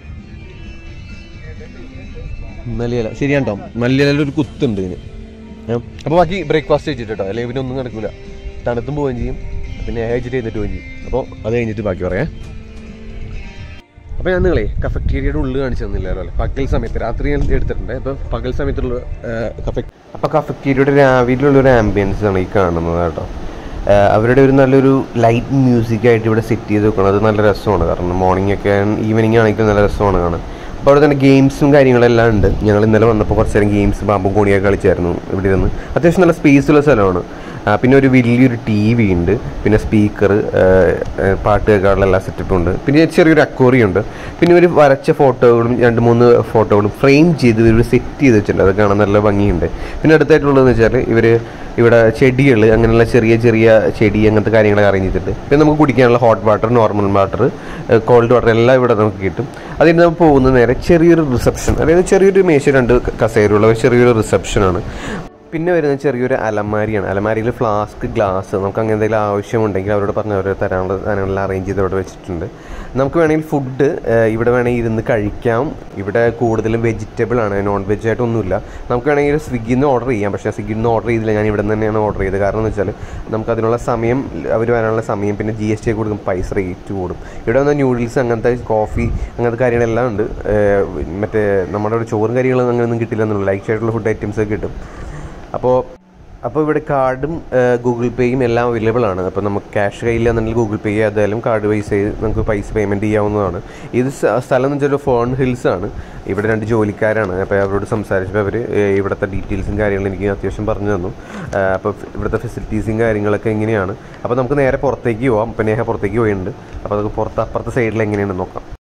മല്ലിയില ശരിയാണ് കേട്ടോ മല്ലിയില ഒരു കുത്തുണ്ട് ഇതിന് അപ്പോൾ ബാക്കി ബ്രേക്ക്ഫാസ്റ്റ് വെച്ചിട്ട് കേട്ടോ അല്ലെങ്കിൽ പിന്നെ ഒന്നും നടക്കില്ല തണുത്തും പോവുകയും ചെയ്യും പിന്നെ ഏജിറ്റ് ചെയ്തിട്ട് പോവുകയും ചെയ്യും അപ്പോൾ അത് കഴിഞ്ഞിട്ട് ബാക്കി പറയാം അപ്പോൾ ഞാൻ നിങ്ങളെ കഫക്ടീരിയയുടെ ഉള്ളിൽ കാണിച്ചു തന്നില്ലായിരുന്നു അല്ലേ പകൽ സമയത്ത് രാത്രി ഞാൻ എടുത്തിട്ടുണ്ട് അപ്പോൾ പകൽ സമയത്തുള്ള കഫക് അപ്പോൾ കഫക്ടീരിയയുടെ രാവിലെയുള്ള ഒരു ആംബിയൻസ് ആണ് ഈ കാണുന്നത് കേട്ടോ ആ, അവരുടെ ഒരു നല്ലൊരു ലൈറ്റ് മ്യൂസിക് ആയിട്ട് ഇവിടെ സെറ്റ് ചെയ്ത് വെക്കണം അത് നല്ല രസമാണ് കാരണം മോർണിംഗ് ഒക്കെ ഈവനിങ് ആണെങ്കിലും നല്ല രസമാണ് കാണാൻ അപ്പോൾ അവിടെ തന്നെ ഗെയിംസും കാര്യങ്ങളെല്ലാം ഉണ്ട് ഞങ്ങൾ ഇന്നലെ വന്നപ്പോൾ കുറച്ച് നേരം ഗെയിംസ് പാമ്പും കോണിയൊക്കെ കളിച്ചായിരുന്നു ഇവിടെ ഇരുന്ന് അത്യാവശ്യം നല്ല സ്പേസ് ഉള്ള സ്ഥലമാണ് ആ, പിന്നെ ഒരു വലിയൊരു ടി വി ഉണ്ട് പിന്നെ സ്പീക്കർ പാട്ട് കേൾക്കാനുള്ള എല്ലാ സെറ്റപ്പും ഉണ്ട് പിന്നെ ചെറിയൊരു അക്കോറി ഉണ്ട് പിന്നെ ഒരു വരച്ച ഫോട്ടോകളും രണ്ട് മൂന്ന് ഫോട്ടോകളും ഫ്രെയിം ചെയ്ത് ഇവർ സെറ്റ് ചെയ്ത് വെച്ചിട്ടുണ്ട് അത് കാണാൻ നല്ല ഭംഗിയുണ്ട് പിന്നെ അടുത്തായിട്ടുള്ളതെന്ന് വെച്ചാൽ ഇവർ ഇവിടെ ചെടികൾ അങ്ങനെയുള്ള ചെറിയ ചെറിയ ചെടി അങ്ങനത്തെ കാര്യങ്ങളൊക്കെ അറേഞ്ച് ചെയ്തിട്ടുണ്ട് പിന്നെ നമുക്ക് കുടിക്കാനുള്ള hot water normal water cold water എല്ലാം ഇവിടെ നമുക്ക് കിട്ടും അതിന് നമ്മൾ പോകുന്ന നേരെ ചെറിയൊരു റിസപ്ഷൻ അതായത് ചെറിയൊരു മേശ രണ്ട് കസേരയുള്ള ഒരു ചെറിയൊരു റിസപ്ഷനാണ് പിന്നെ വരുന്നത് ചെറിയൊരു അലമാരിയാണ് അലമാരിയിൽ ഫ്ലാസ്ക് ഗ്ലാസ് നമുക്ക് അങ്ങനെ എന്തെങ്കിലും ആവശ്യമുണ്ടെങ്കിൽ അവരോട് പറഞ്ഞ് അവർ തരാനുള്ള സാധനങ്ങളെല്ലാം അറേഞ്ച് ചെയ്ത് ഇവിടെ വെച്ചിട്ടുണ്ട് നമുക്ക് വേണമെങ്കിൽ ഫുഡ് ഇവിടെ വേണമെങ്കിൽ ഇരുന്ന് കഴിക്കാം ഇവിടെ കൂടുതലും വെജിറ്റബിൾ ആണ് നോൺ വെജ് ആയിട്ടൊന്നുമില്ല നമുക്ക് വേണമെങ്കിൽ സ്വിഗ്ഗിയിൽ നിന്ന് ഓർഡർ ചെയ്യാം പക്ഷേ സ്വിഗ്ഗിയിൽ നിന്ന് ഓർഡർ ചെയ്തില്ല ഞാൻ ഇവിടെ നിന്ന് തന്നെയാണ് ഓർഡർ ചെയ്തത് കാരണം എന്ന് വെച്ചാൽ നമുക്ക് അതിനുള്ള സമയം അവർ വരാനുള്ള സമയം പിന്നെ ജി എസ് ടി കൊടുക്കും പൈസ റേറ്റ് കൂടും ഇവിടെ വന്ന ന്യൂഡിൽസ് അങ്ങനത്തെ കോഫി അങ്ങനത്തെ കാര്യങ്ങളെല്ലാം ഉണ്ട് ഏഹ് മറ്റേ നമ്മുടെ ഇവിടെ ചോറും കാര്യങ്ങളും അങ്ങനെയൊന്നും കിട്ടില്ല എന്നുള്ളൂ ലൈറ്റ് ആയിട്ടുള്ള ഫുഡ് ഐറ്റംസ് ഒക്കെ കിട്ടും അപ്പോൾ അപ്പോൾ ഇവിടെ കാർഡും ഗൂഗിൾ പേയും എല്ലാം അവൈലബിൾ ആണ് അപ്പോൾ നമുക്ക് ക്യാഷ് കയ്യിലാണെന്നുണ്ടെങ്കിൽ ഗൂഗിൾ പേ ചെയ്താലും കാർഡ് പൈസ ചെയ്ത് നമുക്ക് പൈസ പേയ്മെൻറ്റ് ചെയ്യാവുന്നതാണ് ഇത് സ- സ്ഥലം എന്ന് വെച്ചാൽ ഫോൺ ഹിൽസ് ആണ് ഇവിടെ രണ്ട് ജോലിക്കാരാണ് അപ്പോൾ അവരോട് സംസാരിച്ചപ്പോൾ അവർ ഇവിടുത്തെ ഡീറ്റെയിൽസും കാര്യങ്ങളും എനിക്ക് അത്യാവശ്യം പറഞ്ഞു തന്നു ആ, അപ്പോൾ ഇവിടുത്തെ ഫെസിലിറ്റീസും കാര്യങ്ങളൊക്കെ എങ്ങനെയാണ് അപ്പോൾ നമുക്ക് നേരെ പുറത്തേക്ക് പോവാം അപ്പോൾ നേരെ പുറത്തേക്ക് പോയിട്ടുണ്ട് അപ്പോൾ നമുക്ക് പുറത്ത് അപ്പുറത്തെ സൈഡിൽ എങ്ങനെയാണെന്ന് നോക്കാം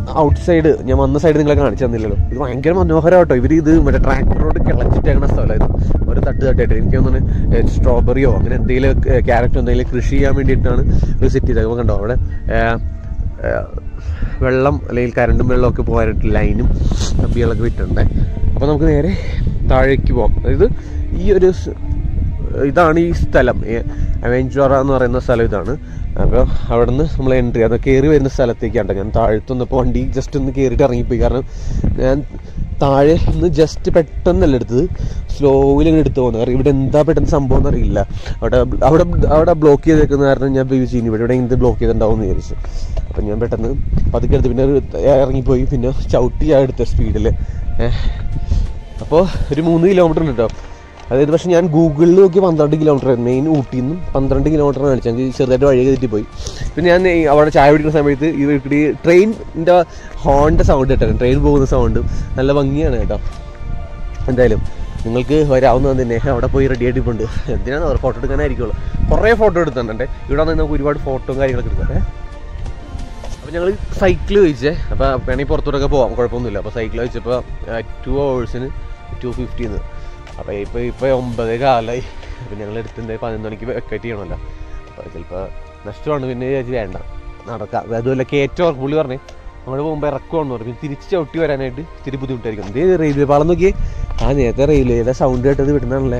ഔട്ട് സൈഡ് ഞാൻ വന്ന സൈഡ് നിങ്ങളെ കാണിച്ചു തന്നില്ലല്ലോ ഇത് ഭയങ്കര മനോഹരമാട്ടോ ഇവർ ഇത് മറ്റേ ട്രാക്ടറോട് കിളച്ചിട്ടേക്കണ സ്ഥലമായിരുന്നു ഒരു തട്ട് തട്ടായിട്ട് എനിക്ക് തോന്നുന്നു സ്ട്രോബെറിയോ അങ്ങനെ എന്തെങ്കിലും ക്യാരറ്റോ എന്തെങ്കിലും കൃഷി ചെയ്യാൻ വേണ്ടിയിട്ടാണ് ഒരു സെറ്റ് ചെയ്തത് അപ്പോൾ കണ്ടോ അവിടെ ഏ, ഏ, വെള്ളം അല്ലെങ്കിൽ കരണ്ടും വെള്ളമൊക്കെ പോകാനായിട്ട് ലൈനും കമ്പികളൊക്കെ വിട്ടിട്ടുണ്ട് അപ്പോൾ നമുക്ക് നേരെ താഴേക്ക് പോകാം അതായത് ഈ ഒരു സ്- ഇതാണ് ഈ സ്ഥലം അവെഞ്ചോറ എന്ന് പറയുന്ന സ്ഥലം ഇതാണ് അപ്പോൾ അവിടെ നിന്ന് നമ്മൾ എൻട്രി അത് കയറി വരുന്ന സ്ഥലത്തേക്കാണ് ഞാൻ താഴത്തൊന്നപ്പോൾ വണ്ടി ജസ്റ്റ് ഒന്ന് കയറിയിട്ട് ഇറങ്ങിപ്പോയി കാരണം ഞാൻ താഴെ നിന്ന് ജസ്റ്റ് പെട്ടെന്നല്ല എടുത്തത് സ്ലോയിൽ ഇങ്ങനെ എടുത്ത് പോകുന്നത് കാരണം ഇവിടെ എന്താ പെട്ടെന്ന് സംഭവം എന്ന് അറിയില്ല അവിടെ അവിടെ അവിടെ ബ്ലോക്ക് ചെയ്തേക്കുന്ന കാരണം ഞാൻ വിചാരിച്ചു ഇനി ഇവിടെ ഇവിടെ എന്ത് ബ്ലോക്ക് ചെയ്തിട്ടുണ്ടാവും എന്ന് വിചാരിച്ചു അപ്പം ഞാൻ പെട്ടെന്ന് പതുക്കെ എടുത്ത് പിന്നെ ഒരു ഇറങ്ങിപ്പോയി പിന്നെ ചവിട്ടി ആ എടുത്ത സ്പീഡിൽ അപ്പോൾ ഒരു മൂന്ന് കിലോമീറ്റർ ഉണ്ട് കേട്ടോ അതായത് പക്ഷെ ഞാൻ ഗൂഗിളിൽ നോക്കി പന്ത്രണ്ട് കിലോമീറ്റർ മെയിൻ ഊട്ടിയിൽ നിന്നും പന്ത്രണ്ട് കിലോമീറ്റർ കാണിച്ചു എനിക്ക് ചെറുതായിട്ട് വഴി തെറ്റിപ്പോയി പിന്നെ ഞാൻ ഈ അവിടെ ചായ കുടിക്കുന്ന സമയത്ത് ഈ ട്രെയിനിൻ്റെ ഹോണിൻ്റെ സൗണ്ട് കേട്ടോ ട്രെയിൻ പോകുന്ന സൗണ്ട് നല്ല ഭംഗിയാണ് കേട്ടോ എന്തായാലും നിങ്ങൾക്ക് വരാവുന്നത് തന്നെ അവിടെ പോയി റെഡി ആയിട്ടുണ്ട് എന്തിനാണ് ഫോട്ടോ എടുക്കാനായിരിക്കുള്ളൂ കുറേ ഫോട്ടോ എടുത്തിട്ടുണ്ട് ഇവിടെ വന്ന് നമുക്ക് ഒരുപാട് ഫോട്ടോയും കാര്യങ്ങളൊക്കെ എടുക്കട്ടെ അപ്പോൾ ഞങ്ങൾ സൈക്കിൾ ചോദിച്ചേ അപ്പോൾ വേണമെങ്കിൽ പുറത്തോട്ടൊക്കെ പോവാം കുഴപ്പമൊന്നുമില്ല അപ്പോൾ സൈക്കിൾ ചോദിച്ചപ്പോൾ ടു അവേഴ്സിന് ടു ഫിഫ്റ്റീന്ന് അപ്പോൾ ഇപ്പോൾ ഇപ്പോൾ ഒമ്പത് കാലമായി അപ്പോൾ ഞങ്ങൾ എടുത്തിട്ടുണ്ട് പതിനൊന്ന് മണിക്ക് വെക്കറ്റ് ചെയ്യണമല്ലോ അപ്പോൾ ചിലപ്പോൾ നഷ്ടമാണ് പിന്നെ വിചാരിച്ച് വേണ്ട നടക്കാം അതുമല്ല കയറ്റം പുള്ളി പറഞ്ഞേ അങ്ങോട്ട് പോകുമ്പോൾ ഇറക്കുവാണെന്ന് പറഞ്ഞു പിന്നെ തിരിച്ച് ചവിട്ടി വരാനായിട്ട് ഇത്തിരി ബുദ്ധിമുട്ടായിരിക്കും ഇതേ റെയിൽവേ പാളം നോക്കി ആ നേരത്തെ റെയിൽവേയുടെ സൗണ്ട് കേട്ടത് വിടുന്നതാണല്ലേ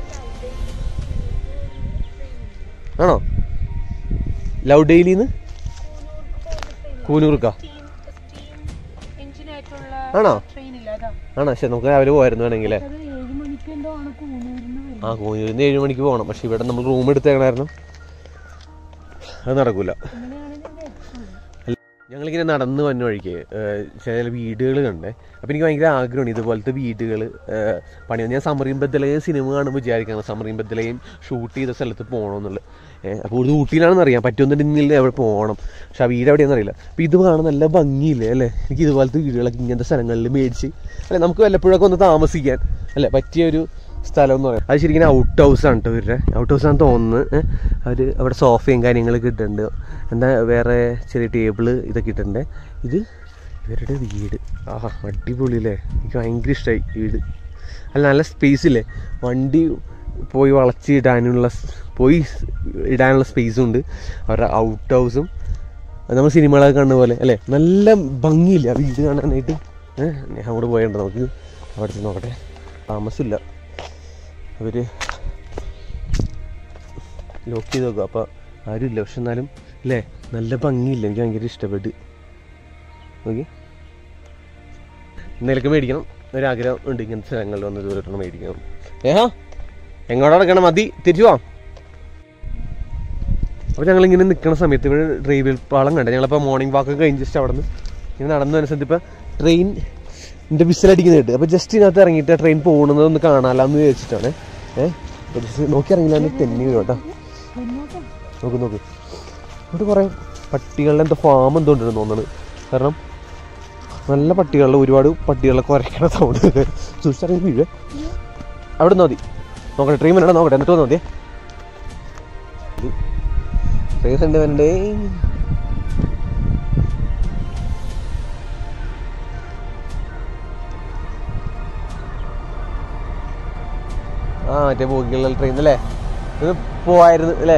ആണോ ലവ് ഡെയിലിന്ന് കൂനൂർക്കാ എഞ്ചിനായിട്ടുള്ള ആണോ ട്രെയിൻ ഇല്ല അതാ ആണോ പക്ഷെ നമുക്ക് രാവിലെ പോയിരുന്നു വേണമെങ്കിൽ അത് ഏഴ് മണിക്ക് എന്തോ ആണ് കൂനൂരിന്ന് വരുന്നത് ആ കൂനൂരിന്ന് ഏഴ് മണിക്ക് പോകണം പക്ഷെ ഇവിടെ നമ്മൾ റൂം എടുത്തേക്കണായിരുന്നു അത് നടക്കൂല അങ്ങനെയാണെങ്കിൽ അത് എത്തും. ഞങ്ങളിങ്ങനെ നടന്ന് വന്ന വഴിക്ക് ഏഹ്, ചില വീടുകൾ കണ്ടേ അപ്പം എനിക്ക് ഭയങ്കര ആഗ്രഹമാണ് ഇതുപോലത്തെ വീടുകൾ പണി ഞാൻ സമറിയും ബദ്ദലയും സിനിമ കാണുമ്പോൾ വിചാരിക്കണം സമറിയും ബദ്ദലയും ഷൂട്ട് ചെയ്ത സ്ഥലത്ത് പോകണമെന്നുള്ളത് അപ്പോൾ ഇത് ഊട്ടിയിലാണെന്ന് അറിയാം പറ്റുമെന്നുണ്ടെങ്കിൽ എവിടെ പോകണം പക്ഷെ ആ വീട് എവിടെയാണെന്ന് അറിയില്ല അപ്പോൾ ഇത് കാണാൻ നല്ല ഭംഗിയില്ലേ അല്ലേ എനിക്ക് ഇതുപോലത്തെ വീടുകളൊക്കെ ഇങ്ങനത്തെ സ്ഥലങ്ങളിൽ മേടിച്ച് അല്ലെ നമുക്ക് വല്ലപ്പോഴൊക്കെ ഒന്ന് താമസിക്കാൻ അല്ലേ പറ്റിയ ഒരു സ്ഥലം എന്ന് പറയാം അത് ശരിക്കും ഔട്ട് ഹൗസ് ആണ് കേട്ടോ ഇവരുടെ ഔട്ട് ഹൗസ് ആണെന്ന് തോന്നുന്നത് അവർ അവിടെ സോഫയും കാര്യങ്ങളൊക്കെ ഇട്ടിട്ടുണ്ട് എന്താ വേറെ ചെറിയ ടേബിള് ഇതൊക്കെ ഇട്ടിട്ടുണ്ട് ഇത് ഇവരുടെ വീട് ആഹാ അടിപൊളി അല്ലേ എനിക്ക് ഭയങ്കര ഇഷ്ടമായി വീട് അല്ല നല്ല സ്പേസ് ഇല്ലേ വണ്ടി പോയി വളച്ച് ഇടാനുള്ള സ്- പോയി സ് ഇടാനുള്ള സ്പേസും ഉണ്ട് അവരുടെ ഔട്ട് ഹൗസും അത് നമ്മൾ സിനിമകളൊക്കെ കാണുന്ന പോലെ അല്ലേ നല്ല ഭംഗിയില്ല ആ വീട് കാണാനായിട്ട് ഏഹ് ഞാൻ അങ്ങോട്ട് പോയുണ്ട് നമുക്ക് അവിടെ ചെന്ന് നോക്കട്ടെ താമസമില്ല അവർ ലോക്ക് ചെയ്ത് നോക്കുക അപ്പോൾ ആരുമില്ല പക്ഷെ എന്നാലും അല്ലേ നല്ല ഭംഗിയില്ല എനിക്ക് ഭയങ്കര ഇഷ്ടപ്പെട്ട് ഓക്കെ എന്തെങ്കിലുമൊക്കെ മേടിക്കണം ഒരാഗ്രഹം ഉണ്ട് ഇങ്ങനത്തെ സ്ഥലങ്ങളിൽ വന്ന് ദൂരത്തൊന്ന് മേടിക്കണം ഏഹാ എങ്ങോട്ടാ നടക്കണം മതി തിരിച്ചു പോവാം അപ്പോൾ ഞങ്ങളിങ്ങനെ നിൽക്കുന്ന സമയത്ത് ഇവിടെ റെയിൽവേ പാളം കണ്ടേ ഞങ്ങളിപ്പോൾ മോർണിംഗ് വാക്ക് കഴിഞ്ഞ് ജസ്റ്റ് അവിടെ നിന്ന് ഇങ്ങനെ നടന്നു വരുന്ന സമയത്ത് ഇപ്പോൾ ട്രെയിൻ എൻ്റെ വിസിലടിക്കുന്ന കേട്ട് അപ്പോൾ ജസ്റ്റ് ഇതിനകത്ത് ഇറങ്ങിയിട്ട് ട്രെയിൻ പോകുന്നത് ഒന്ന് കാണാമല്ലോ എന്ന് വിചാരിച്ചിട്ടാണ് ഏഹ് അപ്പോൾ ജസ്റ്റ് നോക്കി ഇറങ്ങില്ല എന്ന് തെന്നി വീഴും കേട്ടോ മുന്നോട്ട് നോക്ക് നോക്ക് ഇവിടെ കുറേ പട്ടികളുടെ എന്തോ ഫാം എന്തോ ഉണ്ടെന്ന് തോന്നുന്നത് കാരണം നല്ല പട്ടികളുടെ ഒരുപാട് പട്ടികളെ കുരയ്ക്കണ സൗണ്ട് സൂക്ഷിച്ചറിയാൻ വീഴ് അവിടെ നിന്ന് മതി നോക്കട്ടെ ട്രെയിൻ വരണ്ട നോക്കട്ടെ എന്നിട്ട് വന്നാൽ മതിയേ ട്രെയിൻ ഉണ്ട് വരണ്ടേ ആ മറ്റേ ബോഗിയുള്ള ട്രെയിൻ അല്ലേ ഇത് പോവായിരുന്നു അല്ലേ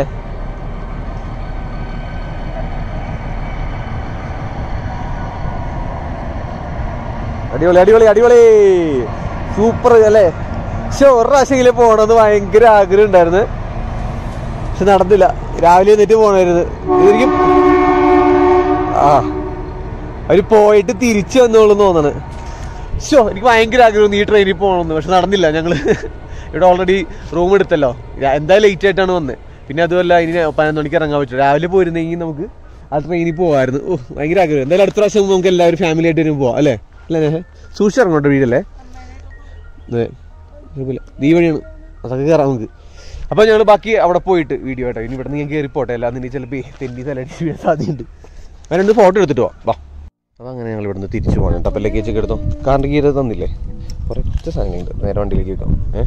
അടിപൊളി അടിപൊളി അടിപൊളി സൂപ്പർ അല്ലേ പക്ഷെ ഒരു പ്രാവശ്യമെങ്കിലും പോകണമെന്ന് ഭയങ്കര ആഗ്രഹം ഉണ്ടായിരുന്നു പക്ഷെ നടന്നില്ല രാവിലെ എന്നിട്ട് പോണായിരുന്നു ഇതെനിക്ക് ആ അവര് പോയിട്ട് തിരിച്ചു വന്നോളൂ തോന്നണ് ഷോ എനിക്ക് ഭയങ്കര ആഗ്രഹം ഈ ട്രെയിനിൽ പോകണമെന്ന് പക്ഷെ നടന്നില്ല ഞങ്ങള് ഇവിടെ ഓൾറെഡി റൂം എടുത്തല്ലോ രാ- എന്തായാലും ലേറ്റ് ആയിട്ടാണ് വന്നത് പിന്നെ അതുമല്ല ഇനി പതിനൊന്ന് മണിക്ക് ഇറങ്ങാൻ പറ്റും രാവിലെ പോയിരുന്നെങ്കിൽ നമുക്ക് ആ ട്രെയിനിൽ പോകാമായിരുന്നു ഓ ഭയങ്കര ആഗ്രഹം എന്തായാലും അടുത്ത പ്രാവശ്യം നമുക്ക് എല്ലാവരും ഫാമിലി ആയിട്ട് വരും പോവാം അല്ലേ അല്ലേ നേഹ സൂക്ഷിച്ചിറങ്ങോട്ടെ വീടല്ലേ അതെ കുഴപ്പമില്ല നീ വഴിയാണ് അതൊക്കെ കയറാം നമുക്ക് അപ്പോൾ ഞങ്ങൾ ബാക്കി അവിടെ പോയിട്ട് വീഡിയോ ആയിട്ടോ ഇനി ഇവിടെ നിന്ന് ഞാൻ കയറി പോട്ടെ അല്ലാതെ ഇനി ചിലപ്പോൾ തെന്നി തലടി വീഴാൻ സാധ്യതയുണ്ട് ഞാൻ രണ്ട് ഫോട്ടോ എടുത്തിട്ട് പോവാം വാ അപ്പോൾ അങ്ങനെ ഞങ്ങൾ ഇവിടുന്ന് തിരിച്ചു പോകണം കേട്ടോ അപ്പോൾ ലഗേജ് ഒക്കെ എടുത്തോ കാറിൻ്റെ കീര തന്നില്ലേ കുറേ കുറച്ച് സാധനങ്ങളുണ്ട് നേരെ വണ്ടിയിലേക്ക് വെക്കാം ഏ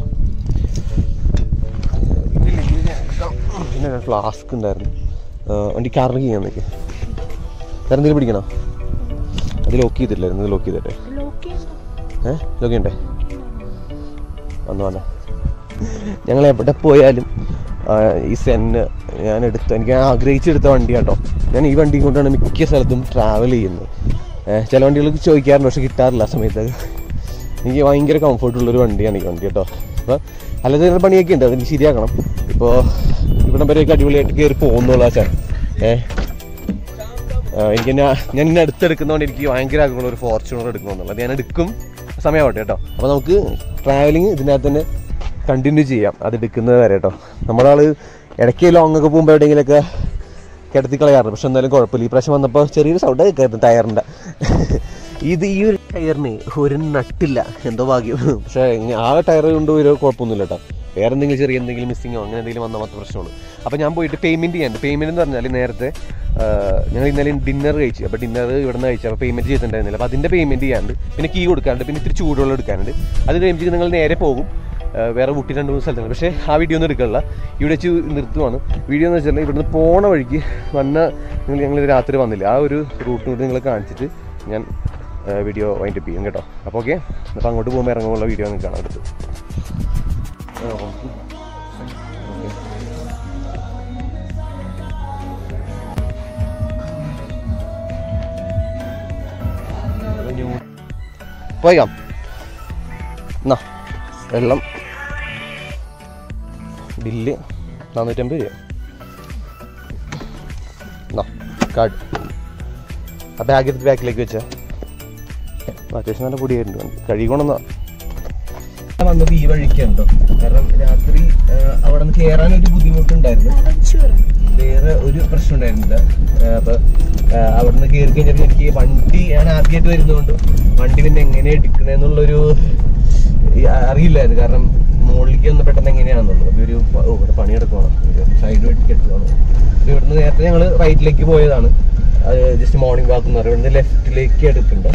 പിന്നെ ഫ്ലാസ്ക് ഉണ്ടായിരുന്നു ആ, വണ്ടി കാറിന് കീ നിൽക്ക് വേറെ എന്തെങ്കിലും പിടിക്കണോ അത് ലോക്ക് ചെയ്തില്ലായിരുന്നു ഇത് ലോക്ക് ചെയ്തിട്ടെ ലോക്ക് ചെയ്യണ്ട ഏഹ് ലോക്ക് ചെയ്യണ്ടേ വന്നു വന്നേ ഞങ്ങൾ എവിടെ പോയാലും ആ, ഈ സെന്ന് ഞാൻ എടുത്ത എനിക്ക് ആഗ്രഹിച്ചെടുത്ത വണ്ടിയാട്ടോ ഞാൻ ഈ വണ്ടി കൊണ്ടാണ് മിക്ക സ്ഥലത്തും ട്രാവൽ ചെയ്യുന്നത് ഏഹ് ചില വണ്ടികൾക്ക് ചോദിക്കാറുണ്ട് പക്ഷെ കിട്ടാറില്ല ആ സമയത്ത് എനിക്ക് ഭയങ്കര കംഫർട്ടുള്ളൊരു വണ്ടിയാണ് ഈ വണ്ടി കേട്ടോ അപ്പോൾ അല്ലാതെ ചില പണിയൊക്കെ ഉണ്ട് അതെനിക്ക് ശരിയാക്കണം ഇപ്പോൾ ഇവിടം വരെയൊക്കെ അടിപൊളിയായിട്ട് കയറി പോകുന്നുള്ള ചാൻ ഏഹ് ആ, എനിക്ക് ഞാൻ ഞാൻ ഇന്നെ അടുത്തെടുക്കുന്നതുകൊണ്ട് എനിക്ക് ഭയങ്കര ആഗ്രഹമുള്ള ഒരു ഫോർച്യൂണർ എടുക്കണമെന്നുള്ളത് ഞാൻ എടുക്കും സമയമാവട്ടെ കേട്ടോ അപ്പോൾ നമുക്ക് ട്രാവലിംഗ് ഇതിനകത്ത് തന്നെ കണ്ടിന്യൂ ചെയ്യാം അത് എടുക്കുന്നത് വരെ കേട്ടോ നമ്മുടെ ആള് ഇടയ്ക്ക് ലോങ് ഒക്കെ പോകുമ്പോൾ എവിടെയെങ്കിലുമൊക്കെ കിടത്തി കളയാറുണ്ട് പക്ഷെ എന്തായാലും കുഴപ്പമില്ല ഈ പ്രാവശ്യം വന്നപ്പോൾ ചെറിയൊരു സൗണ്ട് കേൾക്കുന്നു ടയറിൻ്റെ ഇത് ഈ ഒരു ടയറിന് ഒരു നട്ടില്ല എന്തോ ഭാഗ്യം പക്ഷേ ആ ടയർ കൊണ്ട് ഒരു കുഴപ്പമൊന്നുമില്ല കേട്ടോ വേറെ എന്തെങ്കിലും ചെറിയ എന്തെങ്കിലും മിസ്സിങ്ങോ അങ്ങനെ എന്തെങ്കിലും വന്നാൽ മാത്രം പ്രശ്നമാണ് അപ്പോൾ ഞാൻ പോയിട്ട് പേയ്മെൻറ്റ് ചെയ്യാൻ പേയ്മെൻറ്റ് എന്ന് പറഞ്ഞാൽ നേരത്തെ ഞങ്ങൾ ഇന്നലെ ഡിന്നർ കഴിച്ചു അപ്പോൾ ഡിന്നർ ഇവിടെ നിന്ന് കഴിച്ചു അപ്പോൾ പേയ്മെൻറ്റ് ചെയ്തിട്ടുണ്ടായിരുന്നില്ല അപ്പോൾ അതിൻ്റെ പേയ്മെൻറ്റ് ചെയ്യാണ്ട് പിന്നെ കീ കൊടുക്കാണ്ട് പിന്നെ ഇത്തിരി ചൂടുവെള്ളം എടുക്കാനുണ്ട് അത് കഴിയുമ്പോൾ നിങ്ങൾ നേരെ പോകും ആ, വേറെ ഊട്ടി രണ്ട് മൂന്ന് സ്ഥലത്താണ് പക്ഷേ ആ വീഡിയോ ഒന്നും എടുക്കണില്ല ഇവിടെ വെച്ച് നിർത്തുവാണ് വീഡിയോ എന്ന് വെച്ചാൽ ഇവിടുന്ന് പോണ വഴിക്ക് വന്ന നിങ്ങൾ ഞങ്ങൾ രാത്രി വന്നില്ല ആ ഒരു റൂട്ട് കൂടി നിങ്ങളെ കാണിച്ചിട്ട് ഞാൻ വീഡിയോ വൈൻഡ് അപ്പ് ചെയ്യും കേട്ടോ അപ്പോൾ ഓക്കെ അപ്പോൾ അങ്ങോട്ട് പോകുമ്പോൾ ഇറങ്ങുമ്പോൾ വീഡിയോ നിങ്ങൾക്ക് കാണാൻ എടുത്ത് പോയിക്കാം എന്നാ വെള്ളം ബില്ല് നാനൂറ്റമ്പത് രൂപ എന്നാ കാർഡ് ആ ബാഗ് എടുത്ത് ബാക്കിലേക്ക് വെച്ചാ അത്യാവശ്യം നല്ല പൊടിയായിട്ടുണ്ട് വണ്ടി കഴുകണമെന്നാ വന്നത് ഈ വഴിക്കുണ്ടോ കാരണം രാത്രി അവിടെ നിന്ന് കയറാൻ ഒരു ബുദ്ധിമുട്ടുണ്ടായിരുന്നു വേറെ ഒരു പ്രശ്നം ഉണ്ടായിരുന്നില്ല ആ, അപ്പൊ ആ, അവിടുന്ന് കയറി കഴിഞ്ഞപ്പോൾ എനിക്ക് വണ്ടി ഞാൻ ആദ്യമായിട്ട് വരുന്നതുകൊണ്ട് വണ്ടി പിന്നെ എങ്ങനെ എടുക്കണെന്നുള്ളൊരു ഈ അറിയില്ലായിരുന്നു കാരണം മുകളിലേക്ക് ഒന്ന് പെട്ടെന്ന് എങ്ങനെയാണെന്നുള്ളത് അപ്പൊ ഒരു പ- ഓ, ഇവിടെ പണിയെടുക്കണം ഒരു സൈഡ് വെട്ടിക്കെടുക്കണം അപ്പൊ ഇവിടുന്ന് നേരത്തെ ഞങ്ങൾ റൈറ്റിലേക്ക് പോയതാണ് ജസ്റ്റ് മോർണിംഗ് വാക്ക് എന്ന് പറയും ഇവിടുന്ന് ലെഫ്റ്റിലേക്ക് എടുക്കുന്നുണ്ട്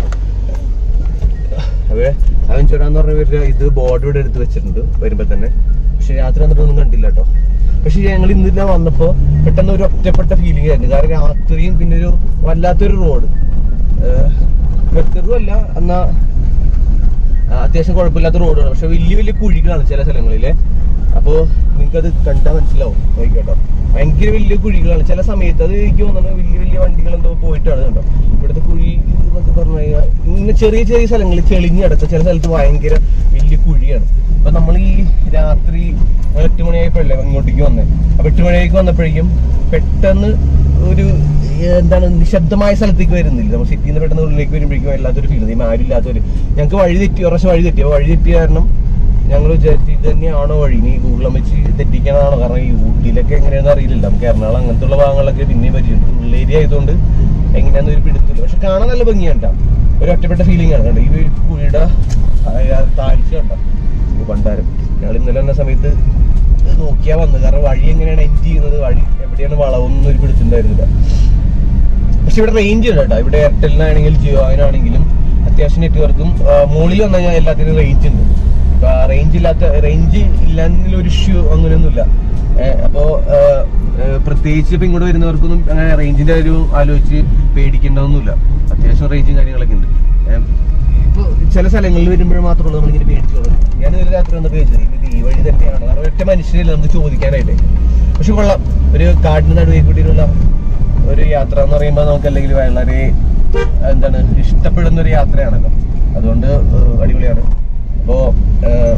അവ അവൻ ചൂടാന്ന് പറഞ്ഞ പേര് ഇത് ബോർഡ് ഇവിടെ എടുത്ത് വെച്ചിട്ടുണ്ട് വരുമ്പോ തന്നെ പക്ഷെ രാത്രി വന്നിട്ട് ഒന്നും കണ്ടില്ല കേട്ടോ പക്ഷെ ഞങ്ങൾ ഇന്നില്ല വന്നപ്പോ പെട്ടെന്ന് ഒരു ഒറ്റപ്പെട്ട ഫീലിംഗ് ആയിരുന്നു കാരണം രാത്രിയും പിന്നെ ഒരു വല്ലാത്തൊരു റോഡ് വെക്കറും അല്ല എന്നാ ആ, അത്യാവശ്യം കുഴപ്പമില്ലാത്ത റോഡാണ് പക്ഷെ വലിയ വലിയ കുഴികളാണ് ചില സ്ഥലങ്ങളിലെ അപ്പോൾ നിങ്ങൾക്കത് കണ്ടാൽ മനസ്സിലാവും നോക്കിക്കോട്ടോ ഭയങ്കര വലിയ കുഴികളാണ് ചില സമയത്ത് അത് എനിക്ക് തോന്നുന്നത് വലിയ വലിയ വണ്ടികൾ എന്തോ പോയിട്ടാണ് കണ്ടോ ഇവിടുത്തെ കുഴി എന്നൊക്കെ പറഞ്ഞു കഴിഞ്ഞാൽ ഇങ്ങനെ ചെറിയ ചെറിയ സ്ഥലങ്ങളിൽ ചെളിഞ്ഞ് കിടക്കുക ചില സ്ഥലത്ത് ഭയങ്കര വലിയ കുഴിയാണ് അപ്പൊ നമ്മൾ ഈ രാത്രി എട്ട് മണിയായപ്പോഴല്ലേ ഇങ്ങോട്ടേക്ക് വന്നേ അപ്പൊ എട്ട് മണിയായിക്ക് വന്നപ്പോഴേക്കും പെട്ടെന്ന് ഒരു ഏഹ്, എന്താണ് നിശബ്ദമായ സ്ഥലത്തേക്ക് വരുന്നില്ല നമ്മൾ സിറ്റിയിൽ നിന്ന് പെട്ടെന്ന് ഉള്ളിലേക്ക് വരുമ്പോഴേക്കും വല്ലാത്തൊരു ഫീൽ ഈ ആരില്ലാത്തൊരു ഞങ്ങൾക്ക് വഴി തെറ്റി കുറച്ച് വഴി തെറ്റി അപ്പൊ വഴി തെറ്റിയ കാരണം ഞങ്ങൾ വിചാരിച്ചു ഇത് തന്നെയാണോ വഴി നീ ഗൂഗിളും വെച്ച് തെറ്റിക്കണതാണോ കാരണം ഈ ഊട്ടിയിലൊക്കെ എങ്ങനെയാണെന്ന് അറിയില്ല നമുക്ക് എറണാകുളം അങ്ങനത്തെ ഉള്ള ഭാഗങ്ങളിലൊക്കെ പിന്നെയും പരിചയമുണ്ട് ഉള്ളേരിയ ആയതുകൊണ്ട് എങ്ങനെയാണെന്ന് ഒരു പിടുത്തില്ല പക്ഷെ കാണാൻ നല്ല ഭംഗിയാണ് ട്ടോ. ഒരു ഒറ്റപ്പെട്ട ഫീലിംഗ് ആണ് കണ്ടോ ഈ ഒരു കുഴിയുടെ ആ, താഴ്ച കണ്ടോ ഈ പണ്ടാരം ഞങ്ങൾ ഇന്നലെ വന്ന സമയത്ത് നോക്കിയാ വന്നത് കാരണം വഴി എങ്ങനെയാണ് എൻഡ് ചെയ്യുന്നത് വഴി എവിടെയാണ് വളവൊന്നും ഒരു പിടുത്തുണ്ടായിരുന്നില്ല പക്ഷെ ഇവിടെ റേഞ്ച് ഉണ്ട് കേട്ടോ ഇവിടെ എയർടെലിനാണെങ്കിലും ജിയോ അതിനാണെങ്കിലും അത്യാവശ്യം നെറ്റ്വർക്കും മുകളിൽ വന്നു കഴിഞ്ഞാൽ എല്ലാത്തിനും റേഞ്ച് ഉണ്ട് റേഞ്ച് ഇല്ലാത്ത റേഞ്ച് ഇല്ലാന്നൊരു ഇഷ്യൂ അങ്ങനെയൊന്നുമില്ല ഏഹ് അപ്പോ ഏഹ് ഏഹ് പ്രത്യേകിച്ച് ഇപ്പൊ ഇങ്ങോട്ട് വരുന്നവർക്കൊന്നും അങ്ങനെ റേഞ്ചിന്റെ ഒരു ആലോചിച്ച് പേടിക്കേണ്ടതൊന്നുമില്ല അത്യാവശ്യം റേഞ്ചും കാര്യങ്ങളൊക്കെ ഉണ്ട് ഏഹ് ഇപ്പൊ ചില സ്ഥലങ്ങളിൽ വരുമ്പോഴും മാത്രമേ നമ്മളിങ്ങനെ പേടിച്ചോളൂ ഞാൻ ഒരു രാത്രി ഒന്ന് പേടിച്ചത് ഇത് ഈ വഴി തന്നെയാണ് കാരണം ഒറ്റ മനുഷ്യരില്ല നമുക്ക് ചോദിക്കാനായിട്ട് പക്ഷെ കൊള്ളാം ഒരു കാടിന് നടുവേ കൂട്ടിയുള്ള ഒരു യാത്ര എന്ന് പറയുമ്പോൾ നമുക്ക് അല്ലെങ്കിൽ വളരെ എന്താണ് ഇഷ്ടപ്പെടുന്ന ഒരു യാത്രയാണല്ലോ അതുകൊണ്ട് ഏഹ്, അടിപൊളിയാണ് അപ്പോ ഏഹ്,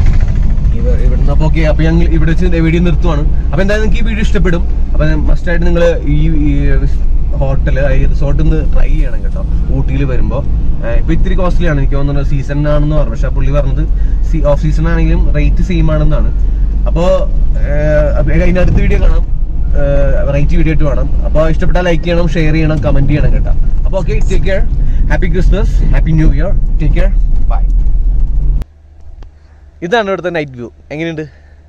ഇവ- ഇവിടുന്ന് അപ്പൊ ഓക്കെ അപ്പൊ ഞങ്ങൾ ഇവിടെ വെച്ച് വീഡിയോ നിർത്തുവാണ് അപ്പൊ എന്തായാലും നിങ്ങൾക്ക് ഈ വീഡിയോ ഇഷ്ടപ്പെടും അപ്പൊ മസ്റ്റ് ആയിട്ട് നിങ്ങൾ ഈ ഹോട്ടൽ ഈ റിസോർട്ട് ഒന്ന് ട്രൈ ചെയ്യണം കേട്ടോ ഊട്ടിയിൽ വരുമ്പോ ഏഹ്, ഇപ്പൊ ഇത്തിരി കോസ്റ്റ്ലി ആണ് എനിക്ക് തോന്നുന്നത് സീസൺ ആണെന്ന് പറഞ്ഞു പക്ഷെ ആ പുള്ളി പറഞ്ഞത് ഓഫ് സീസൺ ആണെങ്കിലും റേറ്റ് സെയിം ആണെന്നാണ് അപ്പോ ഏഹ്, അപ്പൊ അതിന്റെ അടുത്ത വീഡിയോ കാണാം റേറ്റ് വീഡിയോ ആയിട്ട് വേണം അപ്പോൾ ഇഷ്ടപ്പെട്ടാൽ ലൈക്ക് ചെയ്യണം ഷെയർ ചെയ്യണം കമന്റ് ചെയ്യണം കേട്ടോ അപ്പോൾ okay take care happy Christmas happy new year take care bye ഇതാണ് ഇവിടുത്തെ നൈറ്റ് വ്യൂ എങ്ങനെയുണ്ട്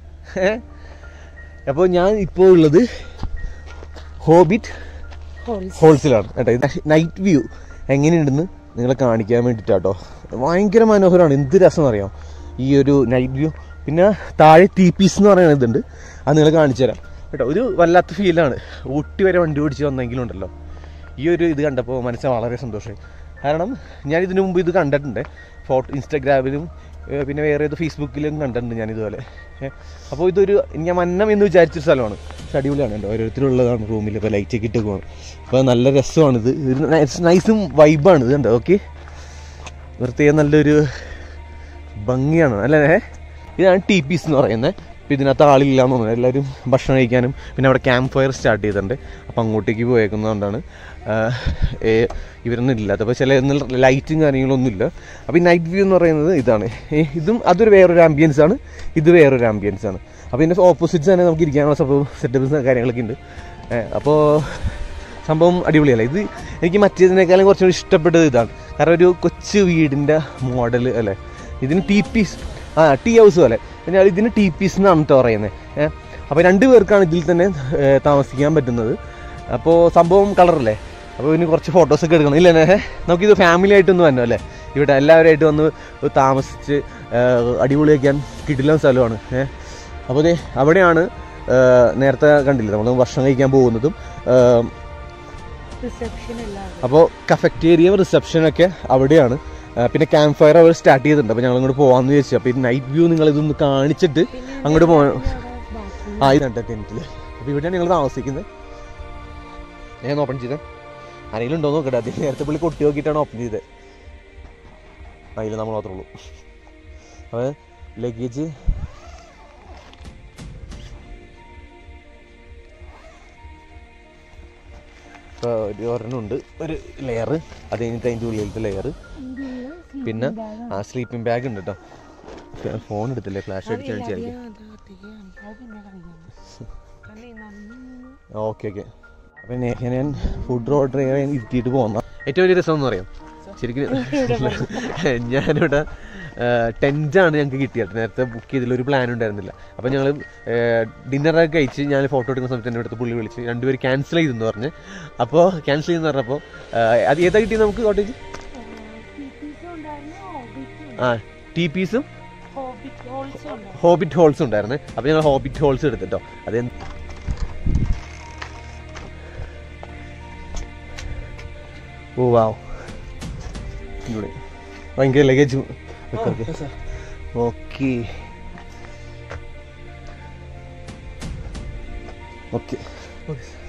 അപ്പോൾ ഞാൻ ഇപ്പോൾ ഉള്ളത് ഹോബിറ്റ് ഹോൾസിലാണ് കേട്ടോ ഇത് നൈറ്റ് വ്യൂ എങ്ങനെയുണ്ടെന്ന് നിങ്ങളെ കാണിക്കാൻ വേണ്ടിയിട്ടാട്ടോ ഭയങ്കര മനോഹരമാണ് എന്ത് രസം അറിയാം ഈ ഒരു നൈറ്റ് വ്യൂ പിന്നെ താഴെ ടി പീസ് എന്ന് പറയുന്ന ഇതുണ്ട് അത് നിങ്ങൾ കാണിച്ചു തരാം കേട്ടോ ഒരു വല്ലാത്ത ഫീലാണ് ഊട്ടി വരെ വണ്ടി ഓടിച്ച് വന്നെങ്കിലും ഉണ്ടല്ലോ ഈ ഒരു ഇത് കണ്ടപ്പോൾ മനസ്സിന് വളരെ സന്തോഷമായി കാരണം ഞാൻ ഇതിനു മുമ്പ് ഇത് കണ്ടിട്ടുണ്ട് ഫോട്ടോ ഇൻസ്റ്റാഗ്രാമിലും ഏ, പിന്നെ വേറെ ഏത് ഫേസ്ബുക്കിലും കണ്ടിട്ടുണ്ട് ഞാൻ ഇതുപോലെ അപ്പോൾ ഇതൊരു ഞാൻ മന്നം എന്ന് വിചാരിച്ചൊരു സ്ഥലമാണ് പക്ഷെ അടിപൊളിയാണ് കേട്ടോ ഓരോരുത്തരുള്ളതാണ് റൂമിൽ ഇപ്പോൾ ലൈറ്റ് ഒക്കെ ഇട്ട് പോകണം അപ്പോൾ നല്ല രസമാണിത് ഒരു നൈസും വൈബാണ് ഇത് കണ്ടോ ഓക്കെ പ്രത്യേകം നല്ലൊരു ഭംഗിയാണ് അല്ലേ ഇതാണ് ടി പീസ് എന്ന് പറയുന്നത് അപ്പോൾ ഇതിനകത്ത് ആളില്ല എന്ന് തോന്നുന്നു എല്ലാവരും ഭക്ഷണം കഴിക്കാനും പിന്നെ അവിടെ ക്യാമ്പ് ഫയർ സ്റ്റാർട്ട് ചെയ്തിട്ടുണ്ട് അപ്പോൾ അങ്ങോട്ടേക്ക് പോയേക്കുന്നതുകൊണ്ടാണ് ആഹ്, ഏ, ഇവരൊന്നും ഇല്ലാത്ത അപ്പോൾ ചില ലൈറ്റും കാര്യങ്ങളൊന്നും ഇല്ല അപ്പോൾ ഈ നൈറ്റ് വ്യൂ എന്ന് പറയുന്നത് ഇതാണ് ഏ, ഇതും അതൊരു വേറൊരു ആംബിയൻസ് ആണ് ഇത് വേറൊരു ആംബിയൻസ് ആണ് അപ്പോൾ ഇതിൻ്റെ ഓപ്പോസിറ്റ്സ് തന്നെ നമുക്ക് ഇരിക്കാനുള്ള സംഭവം സെറ്റപ്പ്സ് കാര്യങ്ങളൊക്കെ ഉണ്ട് ഏ, അപ്പോൾ സംഭവം അടിപൊളിയല്ല ഇത് എനിക്ക് മറ്റേതിനേക്കാളും കുറച്ചുകൂടി ഇഷ്ടപ്പെട്ടത് ഇതാണ് കാരണം ഒരു കൊച്ചു വീടിൻ്റെ മോഡൽ അല്ലേ ഇതിന് ടി പീസ് ആ ടീ ഹൗസ് പോലെ പിന്നെ ഇതിന് ടി പീസ് എന്നാണ് കേട്ടോ പറയുന്നത് ഏഹ് അപ്പോൾ രണ്ട് പേർക്കാണ് ഇതിൽ തന്നെ ഏഹ്, താമസിക്കാൻ പറ്റുന്നത് അപ്പോൾ സംഭവം കളറല്ലേ അപ്പോൾ ഇതിന് കുറച്ച് ഫോട്ടോസൊക്കെ എടുക്കണം ഇല്ലേ നേഹേ? നമുക്കിത് ഫാമിലി ആയിട്ടൊന്ന് വന്നോ അല്ലേ ഇവിടെ എല്ലാവരുമായിട്ട് വന്ന് താമസിച്ച് ഏഹ്, അടിപൊളിയാക്കാൻ കിടിലൻ സ്ഥലമാണ് ഏഹ് അപ്പോൾ ദേ അവിടെയാണ് ഏഹ്, നേരത്തെ കണ്ടില്ലേ നമ്മൾ ഭക്ഷണം കഴിക്കാൻ പോകുന്നതും ഏഹ്, റിസപ്ഷൻ എല്ലാം അപ്പോൾ കഫക്റ്റേരിയയും റിസപ്ഷനൊക്കെ അവിടെയാണ് ആ, പിന്നെ ക്യാമ്പ് ഫയർ അവർ സ്റ്റാർട്ട് ചെയ്തിട്ടുണ്ട് അപ്പോൾ ഞങ്ങൾ അങ്ങോട്ട് പോകാമെന്ന് വിചാരിച്ചു അപ്പോൾ ഈ നൈറ്റ് വ്യൂ നിങ്ങൾ ഇതൊന്ന് കാണിച്ചിട്ട് അങ്ങോട്ട് പോകാൻ ആ ഇതാണ് ടെൻറ്റിൽ അപ്പോൾ ഇവിടെയാണ് ഞങ്ങൾ താമസിക്കുന്നത് ഞാൻ ഓപ്പൺ ചെയ്തത് ആരെങ്കിലും ഉണ്ടോ നോക്കട്ടെ അദ്ദേഹം നേരത്തെ പുള്ളി കൊട്ടി നോക്കിയിട്ടാണ് ഓപ്പൺ ചെയ്തത് അതിൽ നമ്മൾ മാത്രമേ ഉള്ളൂ അപ്പോൾ ലഗേജ് ഇപ്പോൾ ഒരു ഒരെണ്ണം ഉണ്ട് ഒരു ലെയർ അത് കഴിഞ്ഞിട്ട് അതിൻ്റെ ഉള്ളിലത്തെ ലെയർ പിന്നെ ആ സ്ലീപ്പിംഗ് ബാഗ് ഉണ്ട് കേട്ടോ ഫോൺ എടുത്തില്ലേ ഫ്ലാഷ് അടിച്ച് അടിച്ചായിരിക്കും ഓക്കെ ഓക്കെ അപ്പം നേഹ ഞാൻ ഫുഡ് ഓർഡർ ചെയ്യാൻ ഇരുത്തിയിട്ട് പോകുന്ന ഏറ്റവും വലിയ രസം എന്ന് പറയാം ശരിക്കും ഞാനിവിടെ ടെൻറ്റാണ് ഞങ്ങൾക്ക് കിട്ടിയത് നേരത്തെ ബുക്ക് ചെയ്തതിൽ പ്ലാൻ ഉണ്ടായിരുന്നില്ല അപ്പം ഞങ്ങൾ ഡിന്നറൊക്കെ കഴിച്ച് ഞാൻ ഫോട്ടോ എടുക്കുന്ന സമയത്ത് എൻ്റെ അടുത്ത് പുള്ളി വിളിച്ച് രണ്ടുപേര് ക്യാൻസൽ ചെയ്തെന്ന് പറഞ്ഞ് അപ്പോൾ ക്യാൻസൽ ചെയ്തെന്ന് പറഞ്ഞപ്പോൾ അത് ഏതാ കിട്ടിയത് നമുക്ക് കോട്ടേജ് ആ ടി പീസും ഹോബിറ്റ് ഹോൾസ് ഉണ്ടായിരുന്നേ അപ്പോൾ ഞങ്ങൾ ഹോബിറ്റ് ഹോൾസ് എടുത്തിട്ടോ അത് ഓ വാവ് ഇവിടെ ഭയങ്കര ലഗേജ് ഓക്കെ ഓക്കെ